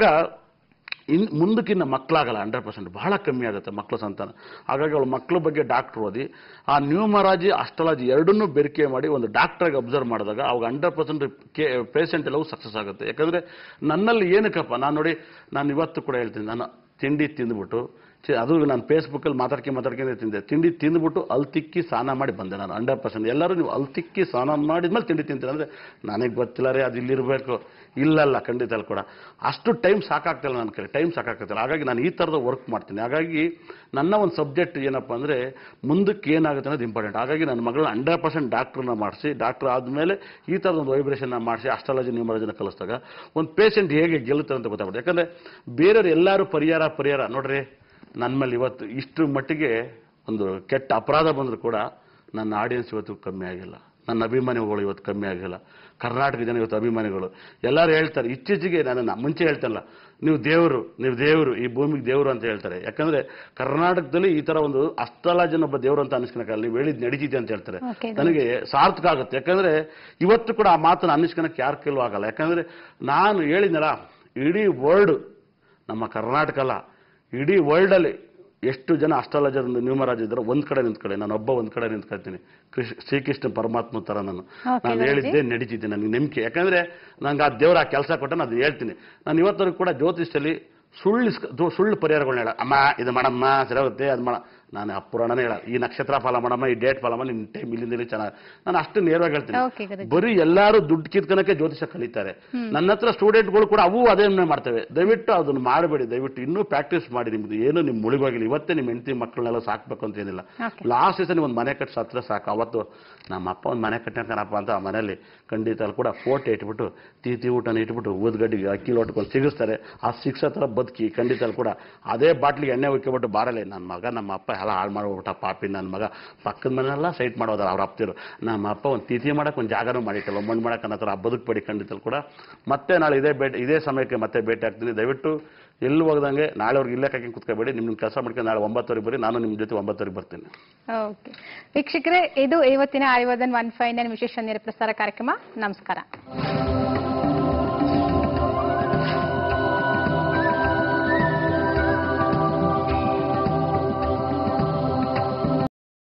ಇನ್ ಮುಂದಕ್ಕಿನ್ನ ಮಕ್ಕಳಾಗಲ್ಲ ಹಂಡ್ರೆಡ್ ಪರ್ಸೆಂಟ್ ಬಹಳ ಕಮ್ಮಿ ಆಗುತ್ತೆ ಮಕ್ಕಳ ಸಂತಾನ ಹಾಗಾಗಿ ಅವಳು ಮಕ್ಕಳ ಬಗ್ಗೆ ಡಾಕ್ಟರ್ ಓದಿ ಆ ನ್ಯೂಮರಾಜಿ ಅಸ್ಟ್ರಾಲಜಿ ಎರಡನ್ನೂ ಬೆರಿಕೆ ಮಾಡಿ ಒಂದು ಡಾಕ್ಟ್ರಾಗಿ ಅಬ್ಸರ್ವ್ ಮಾಡಿದಾಗ ಅವಾಗ ಹಂಡ್ರೆಡ್ ಪರ್ಸೆಂಟ್ ಪೇಷಂಟ್ ಎಲ್ಲವೂ ಸಕ್ಸಸ್ ಆಗುತ್ತೆ ಯಾಕಂದರೆ ನನ್ನಲ್ಲಿ ಏನಕ್ಕಪ್ಪ ನಾನು ನೋಡಿ ನಾನು ಇವತ್ತು ಕೂಡ ಹೇಳ್ತೀನಿ ನಾನು ತಿಂಡಿ ತಿಂದ್ಬಿಟ್ಟು ಛೆ, ಅದು ನಾನು ಫೇಸ್ಬುಕ್ಕಲ್ಲಿ ಮಾತಾಡ್ಕೊಂಡು ಮಾತಾಡ್ಕೊಂಡೇ ತಿಂದೆ ತಿಂಡಿ ತಿಂದ್ಬಿಟ್ಟು ಅಲ್ಲಿ ತಿಕ್ಕಿ ಸ್ನಾನ ಮಾಡಿ ಬಂದೆ ನಾನು ಹಂಡ್ರೆಡ್ ಪರ್ಸೆಂಟ್ ಎಲ್ಲರೂ ನೀವು ಅಲ್ಲಿ ತಿಕ್ಕಿ ಸ್ನಾನ ಮಾಡಿದ್ಮೇಲೆ ತಿಂಡಿ ತಿಂತೀರ ಅಂದರೆ ನನಗೆ ಗೊತ್ತಿಲ್ಲ ರೀ ಅದು ಇಲ್ಲಿರಬೇಕು ಇಲ್ಲಲ್ಲ ಖಂಡಿತ ಅಲ್ಲಿ ಕೂಡ ಅಷ್ಟು ಟೈಮ್ ಸಾಕಾಗ್ತಿಲ್ಲ ನನ್ನ ಕಡೆ ಟೈಮ್ ಸಾಕಾಗ್ತಿಲ್ಲ ಹಾಗಾಗಿ ನಾನು ಈ ಥರದ ವರ್ಕ್ ಮಾಡ್ತೀನಿ ಹಾಗಾಗಿ ನನ್ನ ಒಂದು ಸಬ್ಜೆಕ್ಟ್ ಏನಪ್ಪ ಅಂದರೆ ಮುಂದಕ್ಕೆ ಏನಾಗುತ್ತೆ ಅನ್ನೋದು ಇಂಪಾರ್ಟೆಂಟ್ ಹಾಗಾಗಿ ನನ್ನ ಮಗಳನ್ನ ಹಂಡ್ರೆಡ್ ಪರ್ಸೆಂಟ್ ಡಾಕ್ಟ್ರನ್ನ ಮಾಡಿಸಿ ಡಾಕ್ಟರ್ ಆದಮೇಲೆ ಈ ಥರದ ಒಂದು ವೈಬ್ರೇಷನ್ನ ಮಾಡಿಸಿ ಅಸ್ಟ್ರಾಲಜಿ ನ್ಯೂಮರಾಜಿನ ಕಲಿಸಿದಾಗ ಒಂದು ಪೇಷಂಟ್ ಹೇಗೆ ಗೆಲ್ಲುತ್ತೆ ಅಂತ ಗೊತ್ತಾಗ್ಬಿಡುತ್ತೆ ಯಾಕಂದರೆ ಬೇರೆಯವ್ರು ಎಲ್ಲರೂ ಪರಿಹಾರ ಪರಿಹಾರ ನೋಡ್ರಿ ನನ್ನ ಮೇಲೆ ಇವತ್ತು ಇಷ್ಟು ಮಟ್ಟಿಗೆ ಒಂದು ಕೆಟ್ಟ ಅಪರಾಧ ಬಂದರೂ ಕೂಡ ನನ್ನ ಆಡಿಯನ್ಸ್ ಇವತ್ತು ಕಮ್ಮಿ ಆಗಿಲ್ಲ ನನ್ನ ಅಭಿಮಾನಿಗಳು ಇವತ್ತು ಕಮ್ಮಿ ಆಗಿಲ್ಲ ಕರ್ನಾಟಕ ಜನ ಇವತ್ತು ಅಭಿಮಾನಿಗಳು ಎಲ್ಲರೂ ಹೇಳ್ತಾರೆ ಇತ್ತೀಚೆಗೆ ನಾನು ಮುಂಚೆ ಹೇಳ್ತಾನಲ್ಲ ನೀವು ದೇವರು ನೀವು ದೇವರು ಈ ಭೂಮಿಗೆ ದೇವರು ಅಂತ ಹೇಳ್ತಾರೆ ಯಾಕಂದ್ರೆ ಕರ್ನಾಟಕದಲ್ಲಿ ಈ ತರ ಒಂದು ಅಷ್ಟಲಾಜನ ಒಬ್ಬ ದೇವರು ಅಂತ ಅನಿಸ್ಕೊಳಕ್ಕಲ್ಲ ನೀವು ಹೇಳಿದ್ ನಡೀತಿದೆ ಅಂತ ಹೇಳ್ತಾರೆ Okay, ನನಗೆ ಸಾರ್ಥಕ ಆಗುತ್ತೆ ಯಾಕಂದ್ರೆ ಇವತ್ತು ಕೂಡ ಆ ಮಾತನ್ನ ಅನ್ನಿಸ್ಕೊಳಕ್ಕೆ ಯಾರ ಕೈಲೂ ಆಗಲ್ಲ ಯಾಕಂದ್ರೆ ನಾನು ಹೇಳಿದ್ನಲ್ಲ ಇಡೀ ವರ್ಲ್ಡ್ ನಮ್ಮ ಕರ್ನಾಟಕ ಅಲ್ಲ ಇಡೀ ವರ್ಲ್ಡಲ್ಲಿ ಎಷ್ಟು ಜನ ಅಷ್ಟಲಜರ್ ನ್ಯೂಮರಾಜ್ ಇದ್ದಾರೆ ಒಂದ್ ಕಡೆ ನಿಂತ್ಕೊಳ್ಳಿ ನಾನು ಒಬ್ಬ ಒಂದ್ ಕಡೆ ನಿಂತ್ಕೊಳ್ತೀನಿ ಕೃಷ್ಣ ಶ್ರೀಕೃಷ್ಣ ಪರಮಾತ್ಮ ತರ ನಾನು Okay, ನಾನು ಗುರೂಜಿ. ಹೇಳಿದ್ದೆ ನಡೀತಿದ್ದೆ ನನಗೆ ನಂಬಿಕೆ ಯಾಕಂದ್ರೆ ನಂಗೆ ಆ ದೇವ್ರ ಆ ಕೆಲಸ ಕೊಟ್ಟ ನಾನು ಹೇಳ್ತೀನಿ ನಾನು ಇವತ್ತರೆಗೂ ಕೂಡ ಜ್ಯೋತಿಷಲ್ಲಿ ಸುಳ್ಳು ಇಸ್ಕ- ದು- ಸುಳ್ಳು ಪರಿಹಾರಗಳನ್ನ ಹೇಳ ಅಮ್ಮ ಇದು ಮಾಡಮ್ಮ ಸರಿ ಹೋಗುತ್ತೆ ಅದು ಮಾಡ ನಾನು ಆ ಪುರಾಣನೇ ಹೇಳ ಈ ನಕ್ಷತ್ರ ಫಲ ಮಾಡಮ್ಮ ಈ ಡೇಟ್ ಫಲ ಮಾಡಿ ನಿನ್ನ ಟೈಮ್ ಇಲ್ಲಿಂದ ಇಲ್ಲಿ ಚೆನ್ನಾಗಿ ನಾನು ಅಷ್ಟು ನೇರವಾಗಿ ಹೇಳ್ತೀನಿ Okay, ಗುರೂಜಿ. ಬರೀ ಎಲ್ಲರೂ ದುಡ್ಡು ಕಿತ್ಕೊಳಕ್ಕೆ ಜ್ಯೋತಿಷ ಕಲಿತಾರೆ ನನ್ನ ಹತ್ರ ಸ್ಟೂಡೆಂಟ್ಗಳು ಕೂಡ ಅವು ಅದೇನೇ ಮಾಡ್ತವೆ ದಯವಿಟ್ಟು ಅದನ್ನು ಮಾಡಬೇಡಿ ದಯವಿಟ್ಟು ಇನ್ನೂ ಪ್ರಾಕ್ಟೀಸ್ ಮಾಡಿ ನಿಮ್ದು ಏನು ನಿಮ್ಮ ಮುಳಿಗೋಗಿಲ್ಲ ಇವತ್ತೇ ನಿಮ್ಮ ಹೆಂಡತಿ ಮಕ್ಕಳನ್ನೆಲ್ಲ ಸಾಕ್ಬೇಕು ಅಂತ ಏನಿಲ್ಲ Okay. ಲಾಸ್ಟ್ ದಿವಸ ನೀವು ಒಂದು ಮನೆ ಕಟ್ಟಿ ಸತ್ರ ಸಾಕು ಅವತ್ತು ನಮ್ಮ ಅಪ್ಪ ಒಂದು ಮನೆ ಕಟ್ಟಾಕನಪ್ಪ ಅಂತ ಆ ಮನೇಲಿ ಖಂಡಿತ ಅಲ್ಲಿ ಕೂಡ ಫೋಟೋ ಇಟ್ಬಿಟ್ಟು ತೀತಿ ಊಟನ ಇಟ್ಬಿಟ್ಟು ಊದ್ಗಡ್ಡಿಗೆ ಅಕ್ಕಿ ಲೋಟ್ಕೊಂಡು ಸಿಗಿಸ್ತಾರೆ ಆ ಸಿಕ್ಸೋ ಥರ ಬದುಕಿ ಖಂಡಿತ ಅಲ್ಲಿ ಕೂಡ ಅದೇ ಬಾಟ್ಲಿಗೆ ಎಣ್ಣೆ ಉಕ್ಕಿಬಿಟ್ಟು ಬಾರಲೆ ನನ್ನ ಮಗ ನಮ್ಮ ಅಪ್ಪ ಎಲ್ಲ ಹಾಳು ಮಾಡ್ಬಿಟ್ಟ ಪಾಪಿ ನನ್ನ ಮಗ ಪಕ್ಕದ ಮನೆಯೆಲ್ಲ ಸೈಟ್ ಮಾಡೋದಲ್ಲ ಅವ್ರ ಅಪ್ತಿರು ನಮ್ಮ ಅಪ್ಪ ಒಂದು ತಿಥಿ ಮಾಡಕ್ಕೆ ಒಂದು ಜಾಗನೂ ಮಾಡಿಟ್ಟಲ್ಲ ಮಣ್ಣು ಮಾಡಕ್ಕೆ ಅನ್ನೋ ಥರ ಬದುಕಬೇಡಿ ಖಂಡಿತ ಕೂಡ ಮತ್ತೆ ನಾಳೆ ಇದೇ ಭೇಟಿ ಇದೇ ಸಮಯಕ್ಕೆ ಮತ್ತೆ ಭೇಟಿ ಆಗ್ತೀನಿ ದಯವಿಟ್ಟು ಎಲ್ಲಿ ಹೋಗ್ದಂಗೆ ನಾಳೆವರೆಗೆ ಇಲ್ಲೇ ಕಾಕಿ ಕುತ್ಕೋಬೇಡಿ ನಿಮ್ಮ ಕೆಲಸ ಮಾಡ್ಕೊಂಡು ನಾಳೆ ಒಂಬತ್ತುವರೆಗೆ ಬರ್ರಿ ನಾನು ನಿಮ್ಮ ಜೊತೆ ಒಂಬತ್ತುವರೆಗೆ ಬರ್ತೀನಿ ಓಕೆ ವೀಕ್ಷಕರೇ ಇದು ಇವತ್ತಿನ ಆರ್ಯವರ್ಧನ್ ಒನ್ ಫೈವ್ ನೈನ್ ವಿಶೇಷ ನೇರ ಪ್ರಸಾರ ಕಾರ್ಯಕ್ರಮ ನಮಸ್ಕಾರ